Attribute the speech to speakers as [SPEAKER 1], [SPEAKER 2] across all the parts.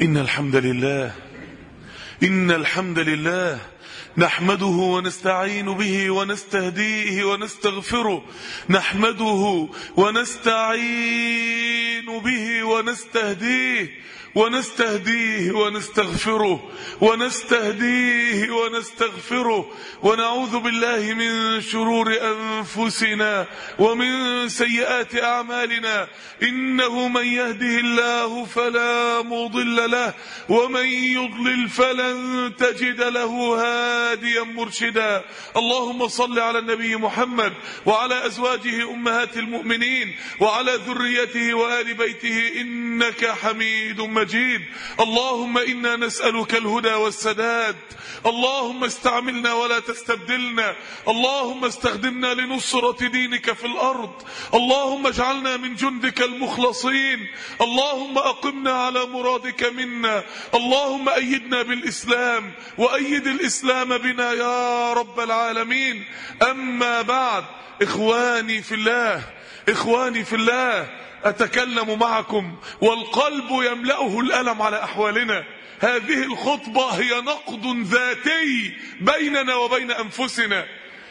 [SPEAKER 1] إن الحمد لله إن الحمد لله نحمده ونستعين به ونستهديه ونستغفره نحمده ونستعين به ونستهديه ونستهديه ونستغفره ونستهديه ونستغفره ونعوذ بالله من شرور أنفسنا ومن سيئات أعمالنا إنه من يهده الله فلا مضل له ومن يضلل فلن تجد له هاديا مرشدا اللهم صل على النبي محمد وعلى أزواجه أمهات المؤمنين وعلى ذريته وآل بيته إنك حميد مجيد مجيد اللهم إنا نسألك الهدى والسداد اللهم استعملنا ولا تستبدلنا اللهم استخدمنا لنصرة دينك في الأرض اللهم اجعلنا من جندك المخلصين اللهم أقمنا على مرادك منا اللهم أيدنا بالإسلام وأيد الإسلام بنا يا رب العالمين أما بعد إخواني في الله إخواني في الله أتكلم معكم والقلب يملأه الألم على أحوالنا هذه الخطبة هي نقد ذاتي بيننا وبين أنفسنا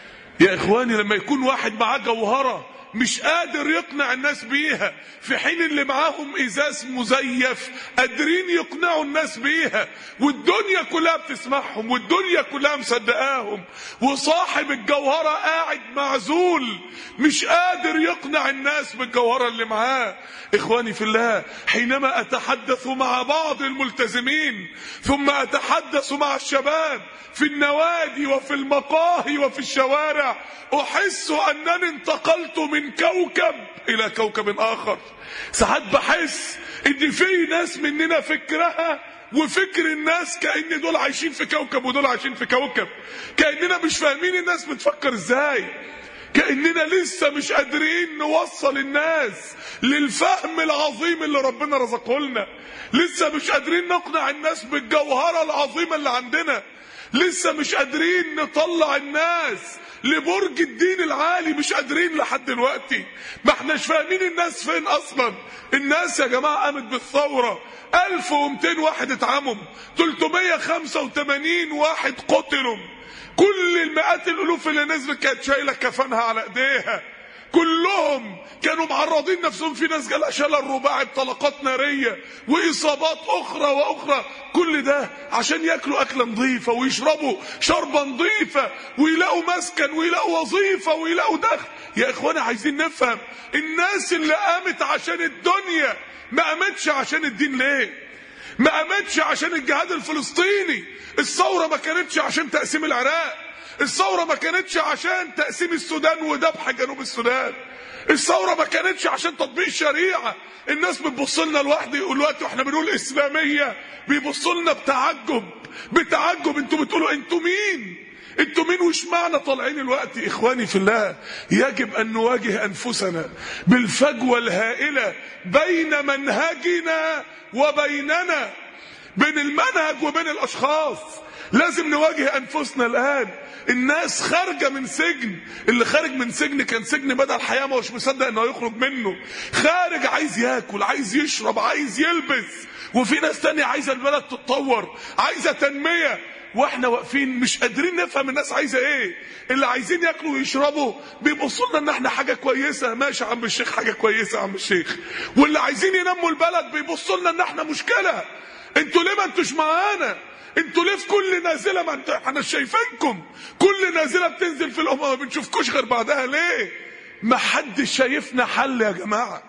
[SPEAKER 1] يا إخواني لما يكون واحد معاه جوهرة مش قادر يقنع الناس بيها في حين اللي معاهم ازاز مزيف قادرين يقنعوا الناس بيها والدنيا كلها بتسمعهم والدنيا كلها مصدقاهم وصاحب الجوهرة قاعد معزول مش قادر يقنع الناس بالجوهرة اللي معاه اخواني في الله حينما اتحدث مع بعض الملتزمين ثم اتحدث مع الشباب في النوادي وفي المقاهي وفي الشوارع احس انني انتقلت من كوكب الى كوكب اخر ساعات بحس ان في ناس مننا فكرها وفكر الناس كأن دول عايشين في كوكب ودول عايشين في كوكب كأننا مش فاهمين الناس بتفكر ازاي كأننا لسه مش قادرين نوصل الناس للفهم العظيم اللي ربنا رزقه لنا لسه مش قادرين نقنع الناس بالجوهرة العظيمة اللي عندنا لسه مش قادرين نطلع الناس لبرج الدين العالي مش قادرين لحد دلوقتي ما احناش فاهمين الناس فين اصلا الناس يا جماعه قامت بالثوره 1200 واحد اتعمم 385 واحد قتلوا كل المئات الالوف اللي نزلت كانت شايله كفنها على ايديها كلهم كانوا معرضين نفسهم في ناس جالها شلل رباعي بطلقات ناريه واصابات اخرى واخرى كل ده عشان ياكلوا اكله نظيفه ويشربوا شربه نظيفه ويلاقوا مسكن ويلاقوا وظيفه ويلاقوا دخل يا اخوانا عايزين نفهم الناس اللي قامت عشان الدنيا ما قامتش عشان الدين ليه ما قامتش عشان الجهاد الفلسطيني الثوره ما كانتش عشان تقسيم العراق الثورة ما كانتش عشان تقسيم السودان وذبح جنوب السودان الثورة ما كانتش عشان تطبيق الشريعة الناس بتبص لنا لوحدي دلوقتي واحنا بنقول اسلامية بيبصوا لنا بتعجب بتعجب انتوا بتقولوا انتوا مين انتوا مين وش معنى طالعين الوقت اخواني في الله يجب ان نواجه انفسنا بالفجوة الهائلة بين منهجنا وبيننا بين المنهج وبين الاشخاص لازم نواجه انفسنا الان الناس خارجه من سجن اللي خارج من سجن كان سجن بدل الحياه ما هوش مصدق انه يخرج منه خارج عايز ياكل عايز يشرب عايز يلبس وفي ناس تانية عايزه البلد تتطور عايزه تنميه واحنا واقفين مش قادرين نفهم الناس عايزه ايه اللي عايزين ياكلوا ويشربوا بيبصوا لنا ان احنا حاجه كويسه ماشي يا عم الشيخ حاجه كويسه يا عم الشيخ واللي عايزين ينموا البلد بيبصوا لنا ان احنا مشكله انتوا ليه ما انتوش معانا انتوا ليه في كل نازله ما انت احنا شايفينكم كل نازله بتنزل في الامه ما بنشوفكوش غير بعدها ليه ما حدش شايفنا حل يا جماعه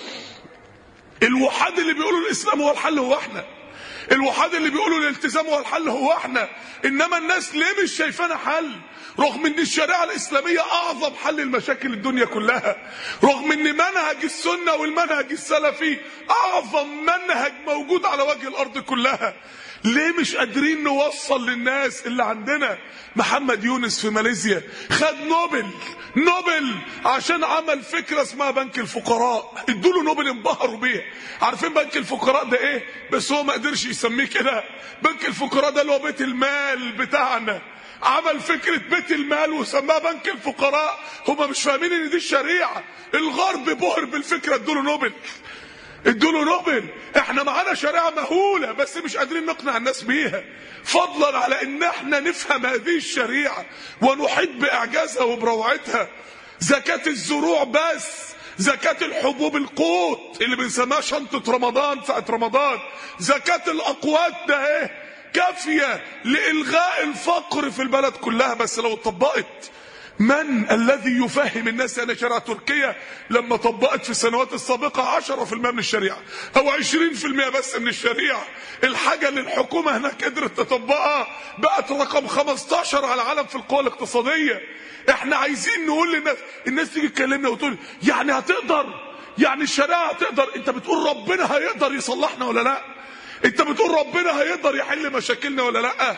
[SPEAKER 1] الوحاد اللي بيقولوا الاسلام هو الحل هو احنا الوحاد اللي بيقولوا الالتزام هو الحل هو احنا انما الناس ليه مش شايفانا حل رغم ان الشريعه الاسلاميه اعظم حل المشاكل الدنيا كلها رغم ان منهج السنه والمنهج السلفي اعظم منهج موجود على وجه الارض كلها ليه مش قادرين نوصل للناس اللي عندنا محمد يونس في ماليزيا خد نوبل نوبل عشان عمل فكره اسمها بنك الفقراء ادوا له نوبل انبهروا بيها عارفين بنك الفقراء ده ايه بس هو ما قدرش يسميه كده بنك الفقراء ده اللي هو بيت المال بتاعنا عمل فكرة بيت المال وسماها بنك الفقراء هما مش فاهمين ان دي الشريعة الغرب بهر بالفكرة ادوله نوبل ادوا له نوبل احنا معانا شريعه مهوله بس مش قادرين نقنع الناس بيها فضلا على ان احنا نفهم هذه الشريعه ونحيط باعجازها وبروعتها زكاه الزروع بس زكاة الحبوب القوت اللي بنسميها شنطة رمضان ساعة رمضان زكاة الأقوات ده ايه كافية لإلغاء الفقر في البلد كلها بس لو اتطبقت من الذي يفهم الناس أن شريعة تركيا لما طبقت في السنوات السابقة 10% من الشريعة أو 20% بس من الشريعة الحاجة اللي الحكومة هناك قدرت تطبقها بقت رقم 15 على العالم في القوى الاقتصادية احنا عايزين نقول للناس الناس تيجي تكلمنا وتقول يعني هتقدر يعني الشريعة هتقدر انت بتقول ربنا هيقدر يصلحنا ولا لا انت بتقول ربنا هيقدر يحل مشاكلنا ولا لا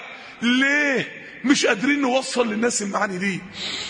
[SPEAKER 1] ليه مش قادرين نوصل للناس المعاني دي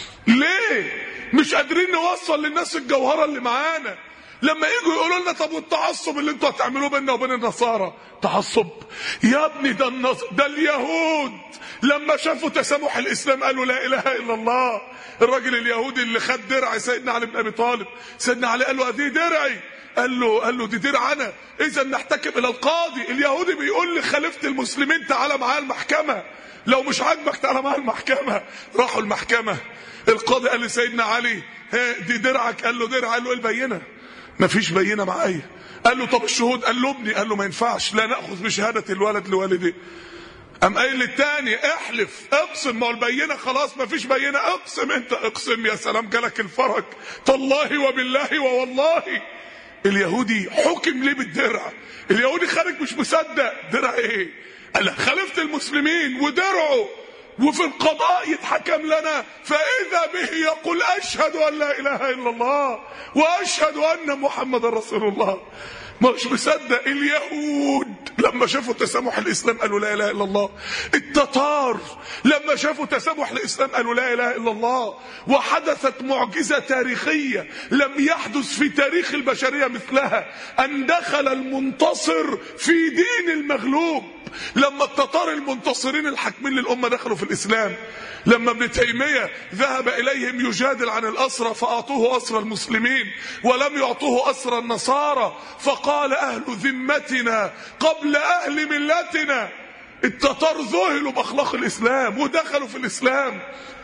[SPEAKER 1] ليه مش قادرين نوصل للناس الجوهره اللي معانا لما يجوا يقولوا لنا طب والتعصب اللي انتوا هتعملوه بيننا وبين النصارى تعصب يا ابني ده النص... ده اليهود لما شافوا تسامح الاسلام قالوا لا اله الا الله الراجل اليهودي اللي خد درع سيدنا علي بن ابي طالب سيدنا علي قال له ادي درعي قال له قال له دي درع انا اذا نحتكم الى القاضي اليهودي بيقول لخليفه المسلمين تعالى معايا المحكمه لو مش عاجبك تعالى معايا المحكمه راحوا المحكمه القاضي قال لسيدنا علي ها دي درعك قال له درع قال له ايه البينه مفيش بينه معايا قال له طب الشهود قال له ابني قال له ما ينفعش لا ناخذ بشهاده الولد لوالده قام قايل للتاني احلف اقسم ما هو البينه خلاص ما فيش بينه اقسم انت اقسم يا سلام جالك الفرج تالله وبالله ووالله اليهودي حكم ليه بالدرع اليهودي خارج مش مصدق درع ايه قال خالفت المسلمين ودرعه وفي القضاء يتحكم لنا فإذا به يقول أشهد أن لا إله إلا الله وأشهد أن محمد رسول الله مش مصدق اليهود لما شافوا تسامح الاسلام قالوا لا اله الا الله التتار لما شافوا تسامح الاسلام قالوا لا اله الا الله وحدثت معجزه تاريخيه لم يحدث في تاريخ البشريه مثلها ان دخل المنتصر في دين المغلوب لما التتار المنتصرين الحاكمين للامه دخلوا في الاسلام لما ابن تيميه ذهب اليهم يجادل عن الاسرى فاعطوه اسرى المسلمين ولم يعطوه اسرى النصارى فقال اهل ذمتنا قبل اهل ملتنا التتار ذهلوا باخلاق الاسلام ودخلوا في الاسلام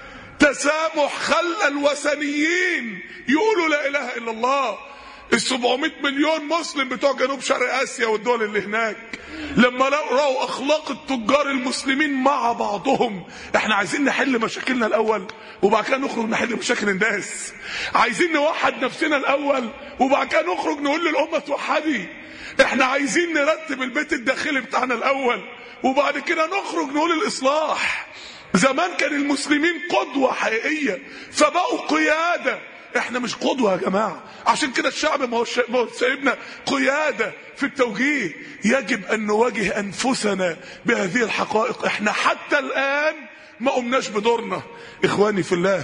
[SPEAKER 1] تسامح خلى الوثنيين يقولوا لا اله الا الله ال 700 مليون مسلم بتوع جنوب شرق اسيا والدول اللي هناك لما راوا اخلاق التجار المسلمين مع بعضهم احنا عايزين نحل مشاكلنا الاول وبعد كده نخرج نحل مشاكل الناس عايزين نوحد نفسنا الاول وبعد كده نخرج نقول للامه توحدي احنا عايزين نرتب البيت الداخلي بتاعنا الاول وبعد كده نخرج نقول الاصلاح زمان كان المسلمين قدوه حقيقيه فبقوا قياده احنا مش قدوه يا جماعه عشان كده الشعب ما هو ما هو سايبنا قياده في التوجيه يجب ان نواجه انفسنا بهذه الحقائق احنا حتى الان ما قمناش بدورنا اخواني في الله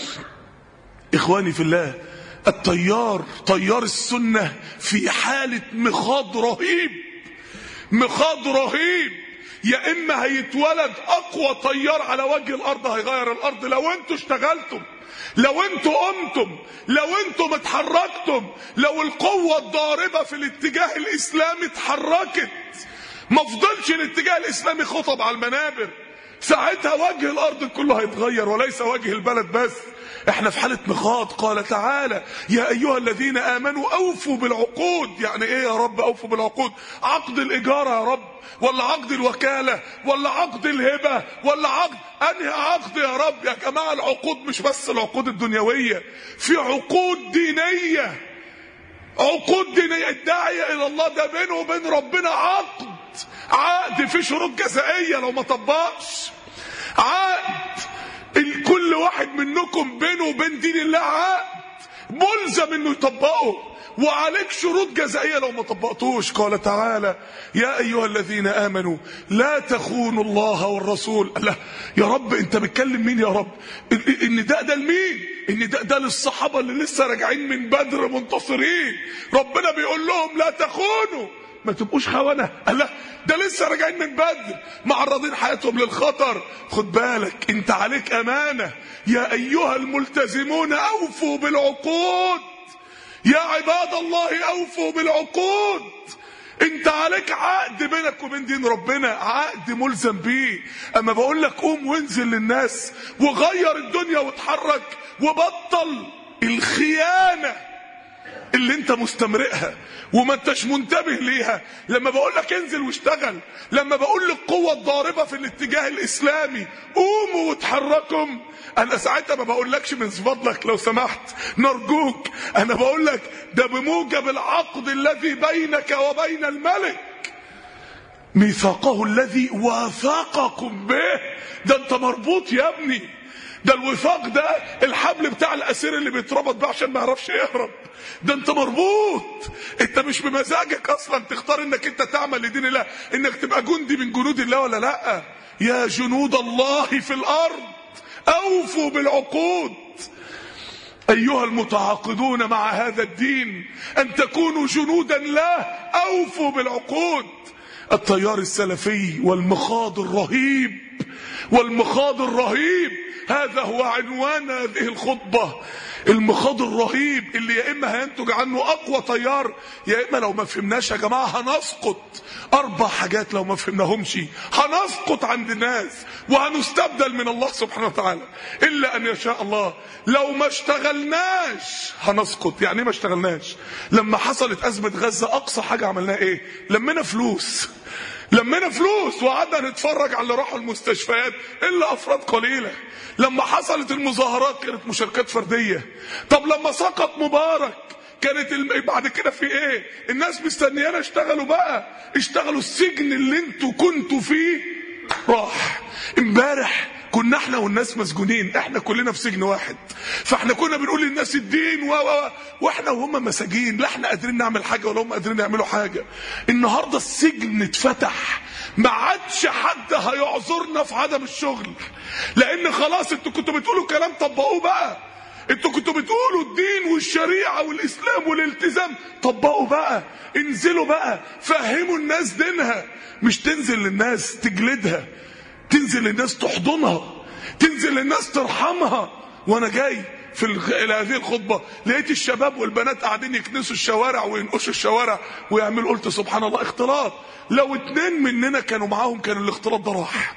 [SPEAKER 1] اخواني في الله الطيار طيار السنه في حاله مخاض رهيب مخاض رهيب يا اما هيتولد اقوى طيار على وجه الارض هيغير الارض لو انتوا اشتغلتم لو انتوا قمتم لو انتوا اتحركتم لو القوة الضاربة في الاتجاه الاسلامي اتحركت ما فضلش الاتجاه الاسلامي خطب على المنابر ساعتها وجه الارض كله هيتغير وليس وجه البلد بس احنا في حالة مخاض قال تعالى يا ايها الذين امنوا اوفوا بالعقود يعني ايه يا رب اوفوا بالعقود عقد الاجارة يا رب ولا عقد الوكالة ولا عقد الهبة ولا عقد انهي عقد يا رب يا جماعة العقود مش بس العقود الدنيوية في عقود دينية عقود دينية الداعية الى الله ده بينه وبين ربنا عقد عقد في شروط جزائية لو ما طبقش عقد الكل واحد منكم بينه وبين دين الله عقد ملزم انه يطبقه وعليك شروط جزائية لو ما طبقتوش قال تعالى يا أيها الذين آمنوا لا تخونوا الله والرسول لا يا رب أنت بتكلم مين يا رب إن ده ده لمين إن ده ده للصحابة اللي لسه راجعين من بدر منتصرين ربنا بيقول لهم لا تخونوا ما تبقوش خونة قال لا ده لسه راجعين من بدر معرضين حياتهم للخطر خد بالك انت عليك امانة يا ايها الملتزمون اوفوا بالعقود يا عباد الله اوفوا بالعقود انت عليك عقد بينك وبين دين ربنا عقد ملزم بيه اما بقول لك قوم وانزل للناس وغير الدنيا واتحرك وبطل الخيانه اللي انت مستمرئها وما انتش منتبه ليها لما بقول لك انزل واشتغل لما بقول لك قوة الضاربة في الاتجاه الاسلامي قوموا واتحركم انا ساعتها ما بقولكش من فضلك لو سمحت نرجوك انا بقول لك ده بموجب العقد الذي بينك وبين الملك ميثاقه الذي واثقكم به ده انت مربوط يا ابني ده الوثاق ده الحبل بتاع الاسير اللي بيتربط بيه عشان ما يعرفش يهرب ده انت مربوط انت مش بمزاجك اصلا تختار انك انت تعمل لدين الله انك تبقى جندي من جنود الله ولا لا يا جنود الله في الارض اوفوا بالعقود ايها المتعاقدون مع هذا الدين ان تكونوا جنودا له اوفوا بالعقود التيار السلفي والمخاض الرهيب والمخاض الرهيب هذا هو عنوان هذه الخطبة المخاض الرهيب اللي يا إما هينتج عنه أقوى تيار يا إما لو ما فهمناش يا جماعة هنسقط أربع حاجات لو ما فهمناهمش هنسقط عند الناس وهنستبدل من الله سبحانه وتعالى إلا أن يشاء الله لو ما اشتغلناش هنسقط يعني ايه ما اشتغلناش لما حصلت أزمة غزة أقصى حاجة عملناها إيه لمينا فلوس لمينا فلوس وقعدنا نتفرج على اللي راحوا المستشفيات الا افراد قليله لما حصلت المظاهرات كانت مشاركات فرديه طب لما سقط مبارك كانت الم... بعد كده في ايه الناس مستنيانا اشتغلوا بقى اشتغلوا السجن اللي انتوا كنتوا فيه راح امبارح كنا احنا والناس مسجونين احنا كلنا في سجن واحد فاحنا كنا بنقول للناس الدين و و واحنا وهم مساجين لا احنا قادرين نعمل حاجه ولا هم قادرين يعملوا حاجه النهارده السجن اتفتح ما عادش حد هيعذرنا في عدم الشغل لان خلاص انتوا كنتوا بتقولوا كلام طبقوه بقى انتوا كنتوا بتقولوا الدين والشريعه والاسلام والالتزام طبقوا بقى انزلوا بقى فهموا الناس دينها مش تنزل للناس تجلدها تنزل للناس تحضنها تنزل للناس ترحمها وانا جاي في الغ... الى هذه الخطبه لقيت الشباب والبنات قاعدين يكنسوا الشوارع وينقشوا الشوارع ويعملوا قلت سبحان الله اختلاط لو اتنين مننا كانوا معاهم كان الاختلاط ده راح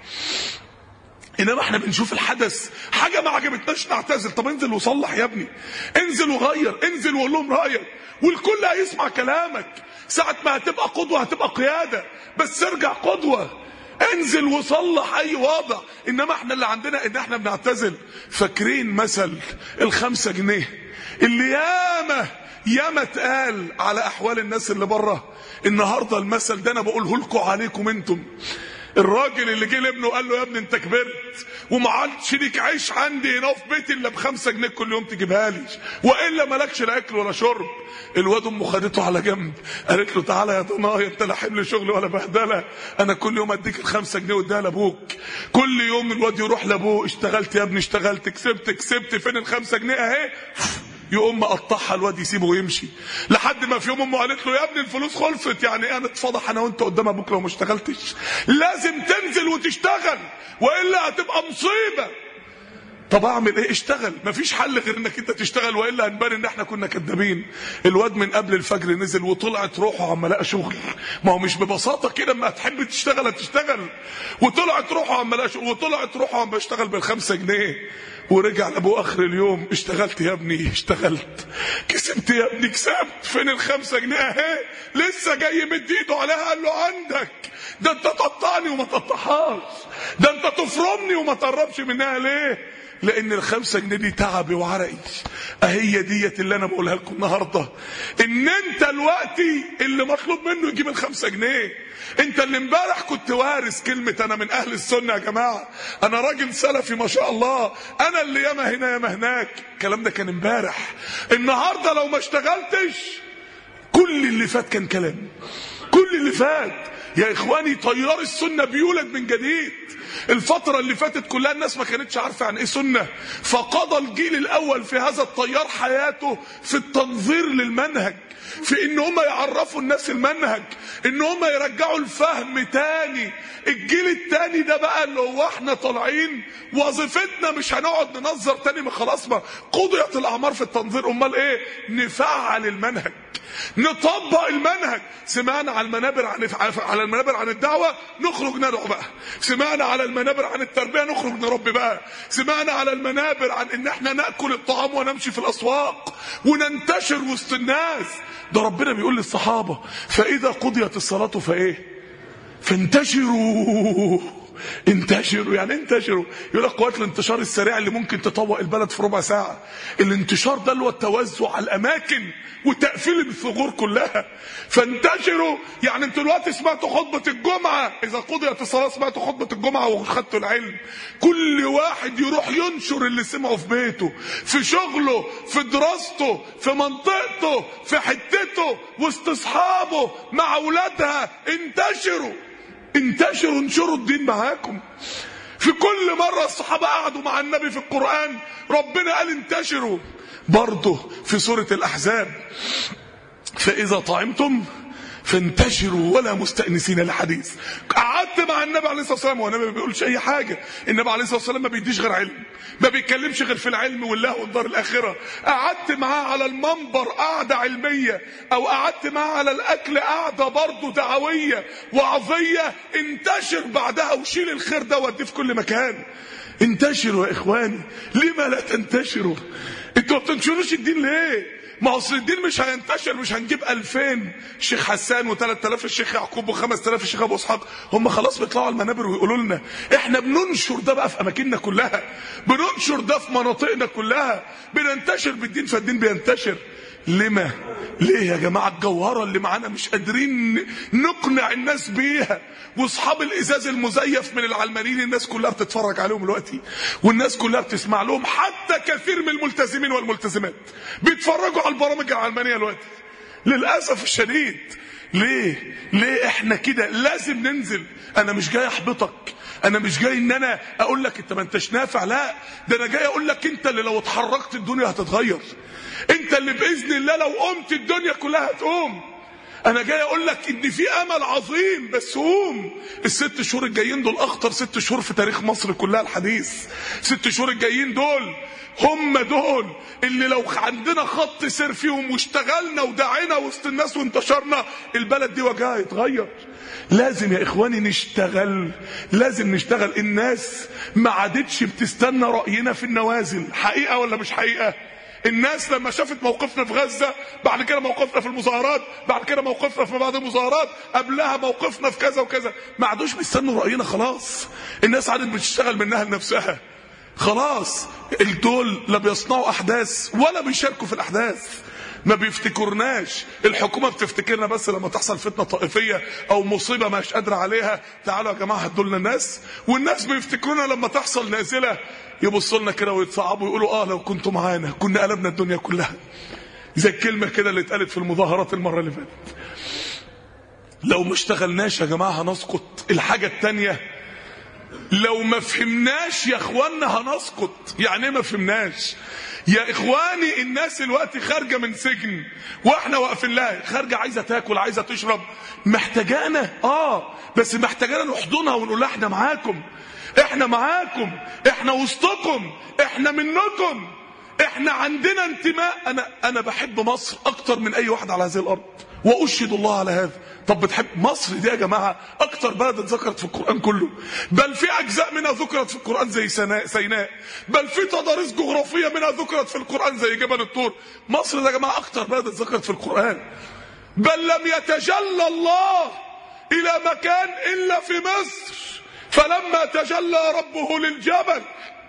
[SPEAKER 1] انما احنا بنشوف الحدث حاجه ما عجبتناش نعتذر طب انزل وصلح يا ابني انزل وغير انزل وقول لهم رايك والكل هيسمع كلامك ساعه ما هتبقى قدوه هتبقى قياده بس ارجع قدوه انزل وصلح اي وضع انما احنا اللي عندنا ان احنا بنعتزل فاكرين مثل الخمسة جنيه اللي ياما ياما اتقال على احوال الناس اللي بره النهارده المثل ده انا بقوله لكم عليكم انتم الراجل اللي جه لابنه قال له يا ابني انت كبرت وما عادش ليك عيش عندي هنا في بيتي الا بخمسة جنيه كل يوم تجيبها لي والا مالكش لا اكل ولا شرب الواد امه خدته على جنب قالت له تعالى يا ضنايا انت لا حمل شغل ولا بهدله انا كل يوم اديك الخمسة جنيه واديها لابوك كل يوم الواد يروح لابوه اشتغلت يا ابني اشتغلت كسبت كسبت فين الخمسة جنيه اهي يقوم مقطعها الواد يسيبه ويمشي لحد ما في يوم امه قالت له يا ابني الفلوس خلصت يعني انا اتفضح انا وانت قدام ابوك لو ما اشتغلتش لازم تنزل وتشتغل والا هتبقى مصيبه طب اعمل ايه اشتغل مفيش حل غير انك انت تشتغل والا هنبان ان احنا كنا كدابين الواد من قبل الفجر نزل وطلعت روحه عما لقى شغل ما هو مش ببساطه كده اما تحب تشتغل هتشتغل وطلعت روحه عما لقى شغل وطلعت روحه عما اشتغل بالخمسة جنيه ورجع لابوه اخر اليوم اشتغلت يا ابني اشتغلت كسبت يا ابني كسبت فين الخمسة جنيه اهي لسه جاي مد ايده عليها قال له عندك ده انت تقطعني وما تقطعهاش ده انت تفرمني وما تقربش منها ليه لان الخمسة جنيه دي تعبي وعرقي اهي ديت اللي انا بقولها لكم النهارده ان انت دلوقتي اللي مطلوب منه يجيب الخمسة جنيه انت اللي امبارح كنت وارث كلمة انا من اهل السنة يا جماعة انا راجل سلفي ما شاء الله انا اللي ياما هنا ياما هناك الكلام ده كان امبارح النهاردة لو ما اشتغلتش كل اللي فات كان كلام كل اللي فات يا اخواني تيار السنة بيولد من جديد الفترة اللي فاتت كلها الناس ما كانتش عارفة عن ايه سنة فقضى الجيل الاول في هذا التيار حياته في التنظير للمنهج في ان هم يعرفوا الناس المنهج ان هم يرجعوا الفهم تاني الجيل التاني ده بقى اللي هو احنا طالعين وظيفتنا مش هنقعد ننظر تاني ما خلاص ما قضيت الاعمار في التنظير امال ايه نفعل المنهج نطبق المنهج سمعنا على المنابر عن على المنابر عن الدعوه نخرج ندعو بقى سمعنا على المنابر عن التربيه نخرج نربي بقى سمعنا على المنابر عن ان احنا ناكل الطعام ونمشي في الاسواق وننتشر وسط الناس ده ربنا بيقول للصحابه فاذا قضيت الصلاه فايه فانتشروا انتشروا يعني انتشروا يقول لك قوات الانتشار السريع اللي ممكن تطوق البلد في ربع ساعه الانتشار ده اللي هو التوزع على الاماكن وتقفيل الثغور كلها فانتشروا يعني انتوا دلوقتي سمعتوا خطبه الجمعه اذا قضيت الصلاه سمعتوا خطبه الجمعه وخدتوا العلم كل واحد يروح ينشر اللي سمعه في بيته في شغله في دراسته في منطقته في حتته وسط اصحابه مع اولادها انتشروا انتشروا انشروا الدين معاكم في كل مرة الصحابة قعدوا مع النبي في القرآن ربنا قال انتشروا برضه في سورة الأحزاب فإذا طعمتم فانتشروا ولا مستأنسين لحديث قعدت مع النبي عليه الصلاة والسلام والنبي ما بيقولش أي حاجة النبي عليه الصلاة والسلام ما بيديش غير علم ما بيتكلمش غير في العلم والله والدار الآخرة قعدت معاه على المنبر قعدة علمية أو قعدت معاه على الأكل قعدة برضه دعوية وعظية انتشر بعدها وشيل الخير ده وديه في كل مكان انتشروا يا إخواني لما لا تنتشروا انتوا ما بتنشروش الدين ليه ما اصل الدين مش هينتشر مش هنجيب 2000 الشيخ حسان و3000 الشيخ يعقوب و5000 الشيخ ابو اسحاق هم خلاص بيطلعوا على المنابر ويقولوا لنا احنا بننشر ده بقى في اماكننا كلها بننشر ده في مناطقنا كلها بننتشر بالدين فالدين بينتشر لما ليه يا جماعة الجوهرة اللي معانا مش قادرين نقنع الناس بيها واصحاب الازاز المزيف من العلمانيين الناس كلها بتتفرج عليهم دلوقتي والناس كلها بتسمع لهم حتى كثير من الملتزمين والملتزمات بيتفرجوا على البرامج العلمانية دلوقتي للأسف الشديد ليه ليه احنا كده لازم ننزل انا مش جاي احبطك انا مش جاي ان انا اقول لك انت ما انتش نافع لا ده انا جاي اقول لك انت اللي لو اتحركت الدنيا هتتغير انت اللي باذن الله لو قمت الدنيا كلها هتقوم انا جاي اقول لك ان في امل عظيم بس قوم الست شهور الجايين دول اخطر ست شهور في تاريخ مصر كلها الحديث ست شهور الجايين دول هم دول اللي لو عندنا خط سير فيهم واشتغلنا ودعينا وسط الناس وانتشرنا البلد دي وجهها يتغير لازم يا اخواني نشتغل لازم نشتغل الناس ما عادتش بتستنى راينا في النوازل حقيقه ولا مش حقيقه الناس لما شافت موقفنا في غزة بعد كده موقفنا في المظاهرات بعد كده موقفنا في بعض المظاهرات قبلها موقفنا في كذا وكذا ما عادوش بيستنوا رأينا خلاص الناس عادت بتشتغل منها لنفسها خلاص الدول لا بيصنعوا أحداث ولا بيشاركوا في الأحداث ما بيفتكرناش الحكومة بتفتكرنا بس لما تحصل فتنة طائفية او مصيبة مش قادرة عليها تعالوا يا جماعة هدوا لنا الناس والناس بيفتكرونا لما تحصل نازلة يبصوا لنا كده ويتصعبوا ويقولوا اه لو كنتوا معانا كنا قلبنا الدنيا كلها زي الكلمة كده اللي اتقالت في المظاهرات المرة اللي فاتت لو ما اشتغلناش يا جماعة هنسقط الحاجة التانية لو ما فهمناش يا اخوانا هنسقط يعني ايه ما فهمناش يا اخواني الناس الوقت خارجه من سجن واحنا واقفين لها خارجه عايزه تاكل عايزه تشرب محتاجانا اه بس محتاجانا نحضنها ونقول لها احنا معاكم احنا معاكم احنا وسطكم احنا منكم احنا عندنا انتماء انا انا بحب مصر اكتر من اي واحد على هذه الارض واشهد الله على هذا طب بتحب مصر دي يا جماعه اكتر بلد اتذكرت في القران كله بل في اجزاء منها ذكرت في القران زي سيناء بل في تضاريس جغرافيه منها ذكرت في القران زي جبل الطور مصر ده يا جماعه اكتر بلد اتذكرت في القران بل لم يتجلى الله الى مكان الا في مصر فلما تجلى ربه للجبل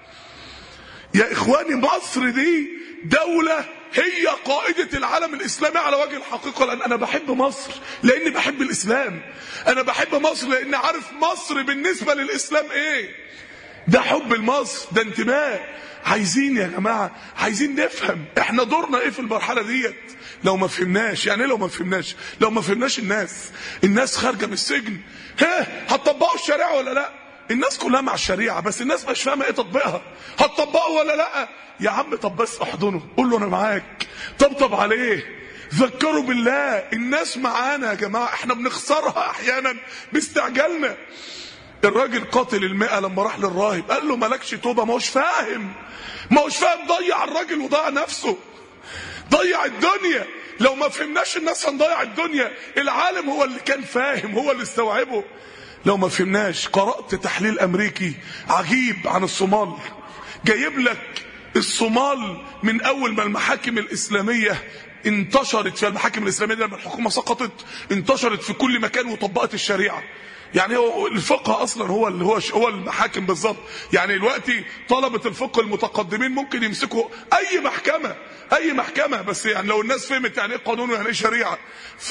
[SPEAKER 1] يا اخواني مصر دي دولة هي قائدة العالم الاسلامي على وجه الحقيقة لان انا بحب مصر لاني بحب الاسلام انا بحب مصر لاني عارف مصر بالنسبة للاسلام ايه ده حب لمصر ده انتماء عايزين يا جماعة عايزين نفهم احنا دورنا ايه في المرحلة ديت لو ما فهمناش يعني ايه لو ما فهمناش لو ما فهمناش الناس الناس خارجة من السجن ها هتطبقوا الشريعة ولا لا الناس كلها مع الشريعه بس الناس مش فاهمه ايه تطبيقها هتطبقه ولا لا يا عم طب بس احضنه قول له انا معاك طبطب عليه ذكروا بالله الناس معانا يا جماعه احنا بنخسرها احيانا باستعجالنا الراجل قاتل المئة لما راح للراهب قال له مالكش توبة ما هوش فاهم ما هوش فاهم ضيع الراجل وضيع نفسه ضيع الدنيا لو ما فهمناش الناس هنضيع الدنيا العالم هو اللي كان فاهم هو اللي استوعبه لو ما فهمناش قرأت تحليل أمريكي عجيب عن الصومال جايب لك الصومال من أول ما المحاكم الإسلامية انتشرت في المحاكم الإسلامية لما الحكومة سقطت انتشرت في كل مكان وطبقت الشريعة يعني هو الفقه اصلا هو اللي هو هو المحاكم بالظبط يعني دلوقتي طلبه الفقه المتقدمين ممكن يمسكوا اي محكمه اي محكمه بس يعني لو الناس فهمت يعني ايه قانون ويعني ايه شريعه ف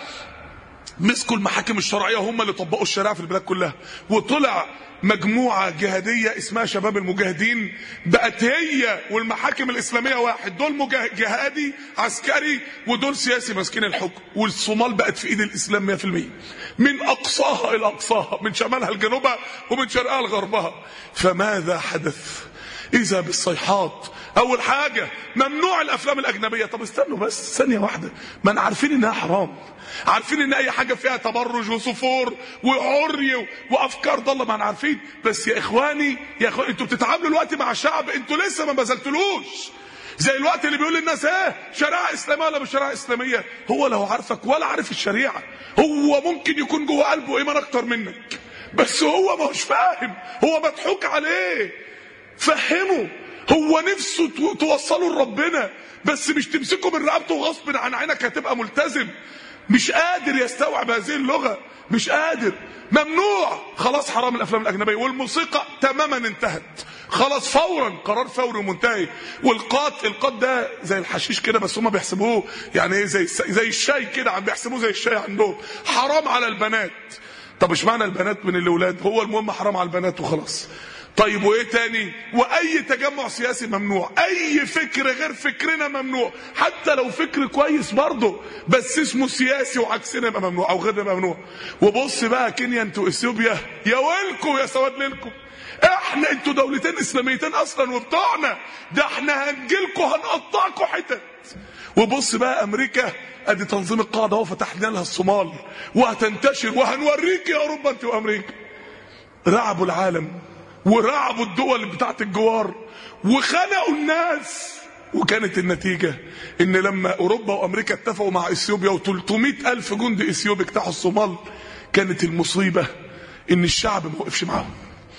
[SPEAKER 1] مسكوا المحاكم الشرعيه هم اللي طبقوا الشريعه في البلاد كلها وطلع مجموعه جهاديه اسمها شباب المجاهدين بقت هي والمحاكم الاسلاميه واحد دول مجاه- جهادي عسكري ودول سياسي ماسكين الحكم والصومال بقت في ايد الاسلام 100% من اقصاها الى اقصاها من شمالها لجنوبها ومن شرقها لغربها فماذا حدث اذا بالصيحات اول حاجه ممنوع الافلام الاجنبيه طب استنوا بس ثانيه واحده ما انا عارفين انها حرام عارفين ان اي حاجه فيها تبرج وصفور وعري و- وافكار ضاله ما انا عارفين بس يا اخواني يا اخواني انتوا بتتعاملوا دلوقتي مع شعب انتوا لسه ما بذلتلوش زي الوقت اللي بيقول للناس ايه شريعه اسلاميه ولا مش شريعه اسلاميه هو لو عارفك ولا عارف الشريعه هو ممكن يكون جوه قلبه ايمان اكتر منك بس هو ما هوش فاهم هو مضحوك عليه فهمه هو نفسه تو- توصله لربنا بس مش تمسكه من رقبته غصب عن عينك هتبقى ملتزم مش قادر يستوعب هذه اللغة مش قادر ممنوع خلاص حرام الافلام الاجنبيه والموسيقى تماما انتهت خلاص فورا قرار فوري ومنتهي والقات القات ده زي الحشيش كده بس هم بيحسبوه يعني ايه زي الس- زي الشاي كده عم بيحسبوه زي الشاي عندهم حرام على البنات طب مش معنى البنات من الاولاد هو المهم حرام على البنات وخلاص طيب وايه تاني واي تجمع سياسي ممنوع اي فكر غير فكرنا ممنوع حتى لو فكر كويس برضه بس اسمه سياسي وعكسنا يبقى ممنوع او غيرنا يبقى ممنوع وبص بقى كينيا انتوا اثيوبيا يا ويلكم يا سواد ليلكم احنا انتوا دولتين اسلاميتين اصلا وبتوعنا ده احنا هنجيلكم هنقطعكم حتت وبص بقى امريكا ادي تنظيم القاعده اهو فتحنا لها الصومال وهتنتشر وهنوريك يا اوروبا انت وامريكا رعبوا العالم ورعبوا الدول بتاعت الجوار وخنقوا الناس وكانت النتيجة ان لما اوروبا وامريكا اتفقوا مع اثيوبيا و300 الف جندي اثيوبي اجتاحوا الصومال كانت المصيبة ان الشعب ما وقفش معاهم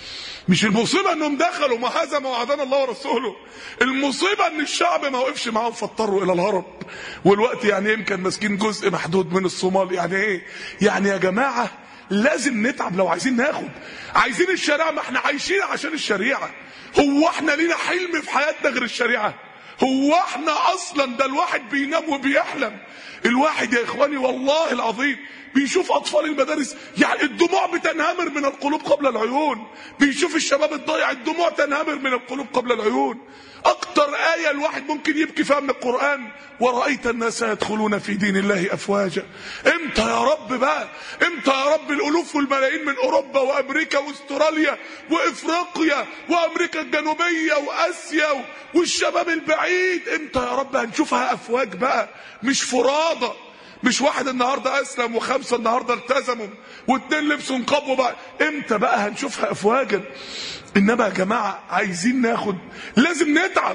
[SPEAKER 1] مش المصيبة انهم دخلوا ما هذا ما وعدنا الله ورسوله المصيبة ان الشعب ما وقفش معاهم فاضطروا الى الهرب والوقت يعني يمكن ماسكين جزء محدود من الصومال يعني ايه يعني يا جماعة لازم نتعب لو عايزين ناخد عايزين الشريعة ما احنا عايشين عشان الشريعة هو احنا لينا حلم في حياتنا غير الشريعة هو احنا اصلا ده الواحد بينام وبيحلم الواحد يا اخواني والله العظيم بيشوف اطفال المدارس يعني الدموع بتنهمر من القلوب قبل العيون بيشوف الشباب الضايع الدموع تنهمر من القلوب قبل العيون اكتر ايه الواحد ممكن يبكي فيها من القران ورايت الناس يدخلون في دين الله افواجا امتى يا رب بقى امتى يا رب الالوف والملايين من اوروبا وامريكا واستراليا وافريقيا وامريكا الجنوبيه واسيا والشباب البعيد امتى يا رب هنشوفها افواج بقى مش فرادى مش واحد النهارده اسلم وخمسه النهارده التزموا واتنين لبسوا نقاب وبقى امتى بقى هنشوفها افواجا انما يا جماعه عايزين ناخد لازم نتعب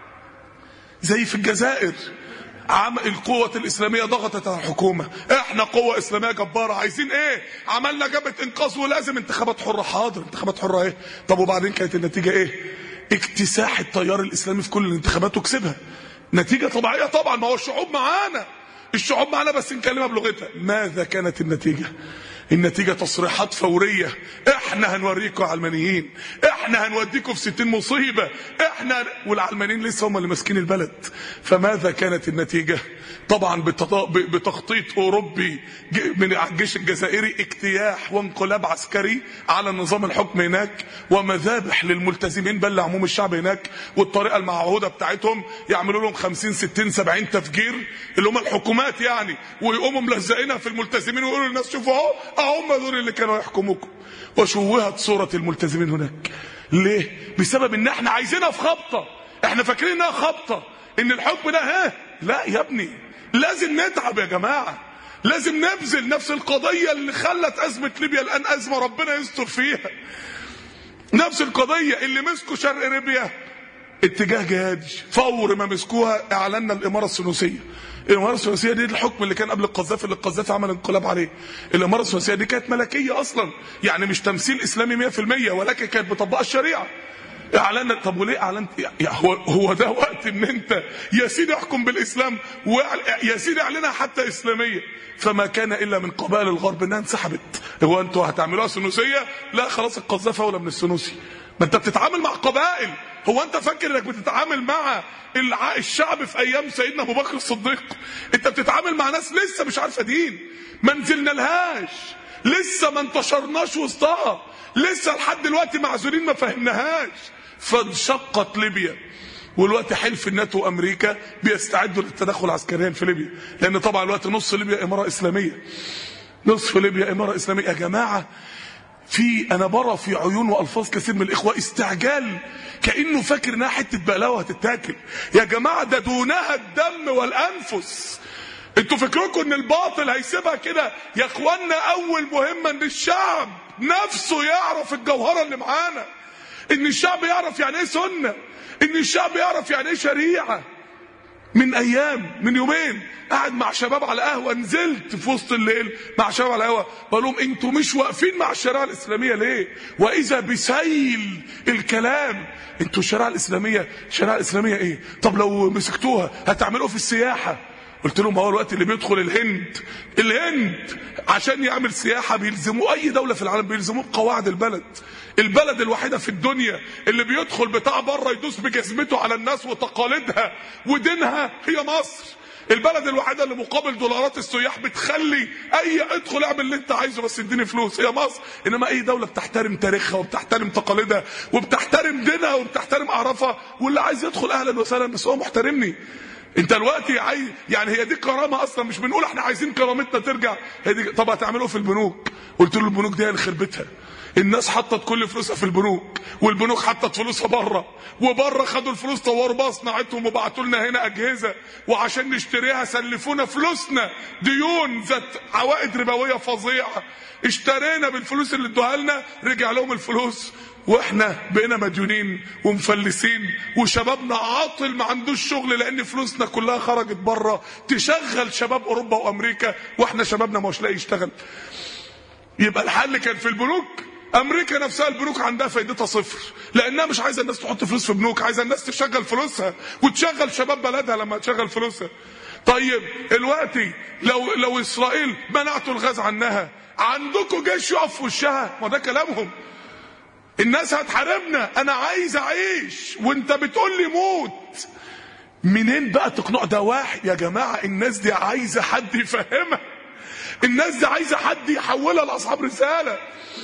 [SPEAKER 1] زي في الجزائر عم القوة الإسلامية ضغطت على الحكومة احنا قوة إسلامية جبارة عايزين ايه عملنا جبهة انقاذ ولازم انتخابات حرة حاضر انتخابات حرة ايه طب وبعدين كانت النتيجة ايه اكتساح التيار الإسلامي في كل الانتخابات وكسبها نتيجة طبيعية طبعا ما هو الشعوب معانا الشعوب معانا بس نكلمها بلغتها ماذا كانت النتيجة النتيجة تصريحات فورية احنا هنوريكم علمانيين احنا احنا هنوديكم في ستين مصيبة احنا والعلمانيين لسه هم اللي ماسكين البلد فماذا كانت النتيجة طبعا بتخطيط اوروبي من الجيش الجزائري اجتياح وانقلاب عسكري على نظام الحكم هناك ومذابح للملتزمين بل عموم الشعب هناك والطريقه المعهوده بتاعتهم يعملوا لهم 50 60 70 تفجير اللي هم الحكومات يعني ويقوموا ملزقينها في الملتزمين ويقولوا للناس شوفوا اهو هم دول اللي كانوا يحكموكم وشوهت صوره الملتزمين هناك ليه بسبب ان احنا عايزينها في خبطه احنا فاكرين انها خبطه ان الحكم ده ها لا يا ابني لازم نتعب يا جماعه لازم نبذل نفس القضيه اللي خلت ازمه ليبيا الان ازمه ربنا يستر فيها نفس القضيه اللي مسكوا شرق ليبيا اتجاه جهادي فور ما مسكوها اعلنا الاماره الثنائيه الاماره الثنائيه دي الحكم اللي كان قبل القذافي اللي القذافي عمل انقلاب عليه الاماره الثنائيه دي كانت ملكيه اصلا يعني مش تمثيل اسلامي 100% ولكن كانت مطبقه الشريعه اعلنا طب وليه اعلنت يعني هو هو ده وقت ان انت يا سيدي احكم بالاسلام ويا سيدي اعلنها حتى اسلاميه فما كان الا من قبائل الغرب انها انسحبت هو انتوا هتعملوها سنوسيه لا خلاص القذافي اولى من السنوسي ما انت بتتعامل مع قبائل هو انت فاكر انك بتتعامل مع الشعب في ايام سيدنا ابو بكر الصديق انت بتتعامل مع ناس لسه مش عارفه دين ما نزلنا لهاش لسه ما انتشرناش وسطها لسه لحد دلوقتي معذورين ما فهمناهاش فانشقت ليبيا والوقت حلف الناتو وامريكا بيستعدوا للتدخل عسكريا في ليبيا لان طبعا الوقت نص ليبيا اماره اسلاميه نصف ليبيا اماره اسلاميه يا جماعه في انا برى في عيون والفاظ كثير من الاخوه استعجال كانه فاكر انها حته بقلاوه هتتاكل يا جماعه ده دونها الدم والانفس انتوا فكركم ان الباطل هيسيبها كده يا اخوانا اول مهمه ان الشعب نفسه يعرف الجوهره اللي معانا ان الشعب يعرف يعني ايه سنه ان الشعب يعرف يعني ايه شريعه من ايام من يومين قاعد مع شباب على قهوه نزلت في وسط الليل مع شباب على قهوه بقول لهم انتوا مش واقفين مع الشريعه الاسلاميه ليه واذا بسيل الكلام انتوا الشريعه الاسلاميه الشريعه الاسلاميه ايه طب لو مسكتوها هتعملوا في السياحه قلت لهم هو الوقت اللي بيدخل الهند الهند عشان يعمل سياحة بيلزموه أي دولة في العالم بيلزموه بقواعد البلد البلد الوحيدة في الدنيا اللي بيدخل بتاع بره يدوس بجزمته على الناس وتقاليدها ودينها هي مصر البلد الوحيدة اللي مقابل دولارات السياح بتخلي اي ادخل اعمل اللي انت عايزه بس اديني فلوس هي مصر انما اي دولة بتحترم تاريخها وبتحترم تقاليدها وبتحترم دينها وبتحترم اعرافها واللي عايز يدخل اهلا وسهلا بس هو محترمني انت دلوقتي عايز يعني هي دي كرامه اصلا مش بنقول احنا عايزين كرامتنا ترجع هي دي طب هتعملوا في البنوك قلت له البنوك دي اللي خربتها الناس حطت كل فلوسها في البنوك والبنوك حطت فلوسها بره وبره خدوا الفلوس طوروا مصنعتهم وبعتوا لنا هنا اجهزه وعشان نشتريها سلفونا فلوسنا ديون ذات عوائد ربويه فظيعه اشترينا بالفلوس اللي ادوها لنا رجع لهم الفلوس واحنا بقينا مديونين ومفلسين وشبابنا عاطل ما عندوش شغل لان فلوسنا كلها خرجت بره تشغل شباب اوروبا وامريكا واحنا شبابنا مش لاقي يشتغل يبقى الحل كان في البنوك امريكا نفسها البنوك عندها فايدتها صفر لانها مش عايزه الناس تحط فلوس في بنوك عايزه الناس تشغل فلوسها وتشغل شباب بلدها لما تشغل فلوسها طيب دلوقتي لو لو اسرائيل منعتوا الغاز عنها عندكم جيش يقف في وشها ما ده كلامهم الناس هتحاربنا انا عايز اعيش وانت بتقول لي موت منين بقى تقنع ده واحد يا جماعه الناس دي عايزه حد يفهمها الناس دي عايزه حد يحولها لاصحاب رساله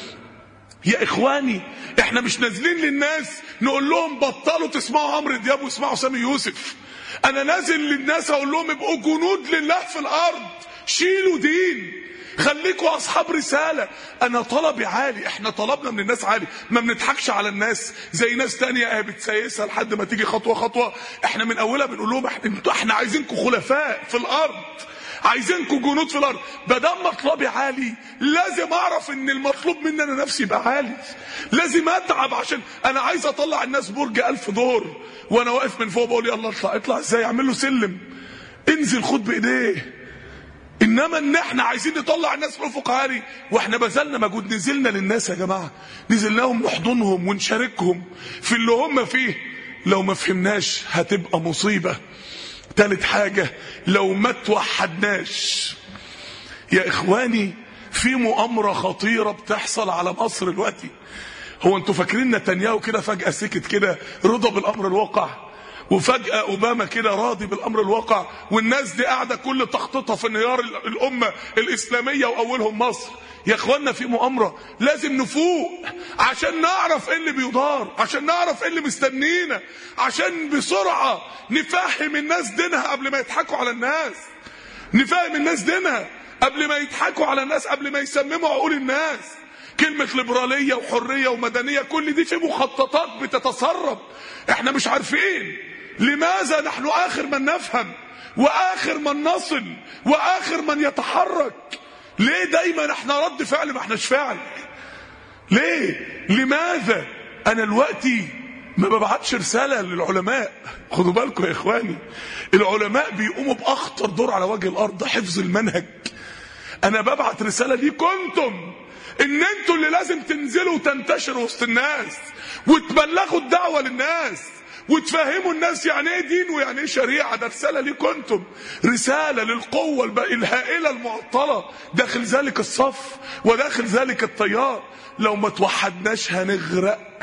[SPEAKER 1] يا اخواني احنا مش نازلين للناس نقول لهم بطلوا تسمعوا عمرو دياب واسمعوا سامي يوسف انا نازل للناس اقول لهم ابقوا جنود لله في الارض شيلوا دين خليكوا اصحاب رساله انا طلبي عالي احنا طلبنا من الناس عالي ما بنضحكش على الناس زي ناس تانية اه بتسيسها لحد ما تيجي خطوه خطوه احنا من اولها بنقول لهم احنا, احنا عايزينكم خلفاء في الارض عايزينكم جنود في الارض ما دام مطلبي عالي لازم اعرف ان المطلوب مني انا نفسي يبقى عالي لازم اتعب عشان انا عايز اطلع الناس برج ألف دور وانا واقف من فوق بقول يلا اطلع اطلع ازاي اعمل له سلم انزل خد بايديه انما ان احنا عايزين نطلع الناس لافق عالي واحنا بذلنا مجهود نزلنا للناس يا جماعه نزلناهم نحضنهم ونشاركهم في اللي هم فيه لو ما فهمناش هتبقى مصيبه تالت حاجه لو ما توحدناش يا اخواني في مؤامره خطيره بتحصل على مصر دلوقتي هو انتوا فاكرين نتنياهو كده فجأة سكت كده رضا بالامر الواقع وفجأة أوباما كده راضي بالأمر الواقع والناس دي قاعدة كل تخطيطها في انهيار الأمة الإسلامية وأولهم مصر يا اخوانا في مؤامرة لازم نفوق عشان نعرف ايه اللي بيدار عشان نعرف ايه اللي مستنينا عشان بسرعة نفهم الناس دينها قبل ما يضحكوا على الناس نفهم الناس دينها قبل ما يضحكوا على الناس قبل ما يسمموا عقول الناس كلمة ليبرالية وحرية ومدنية كل دي في مخططات بتتسرب احنا مش عارفين لماذا نحن آخر من نفهم وآخر من نصل وآخر من يتحرك ليه دايما احنا رد فعل ما احناش فعل ليه لماذا انا دلوقتي ما ببعتش رسالة للعلماء خدوا بالكم يا اخواني العلماء بيقوموا باخطر دور على وجه الارض حفظ المنهج انا ببعت رسالة ليكم انتم ان انتوا اللي لازم تنزلوا وتنتشروا وسط الناس وتبلغوا الدعوة للناس وتفهموا الناس يعني ايه دين ويعني ايه شريعه ده رساله ليكم انتم رساله للقوه الهائله المعطله داخل ذلك الصف وداخل ذلك التيار لو ما توحدناش هنغرق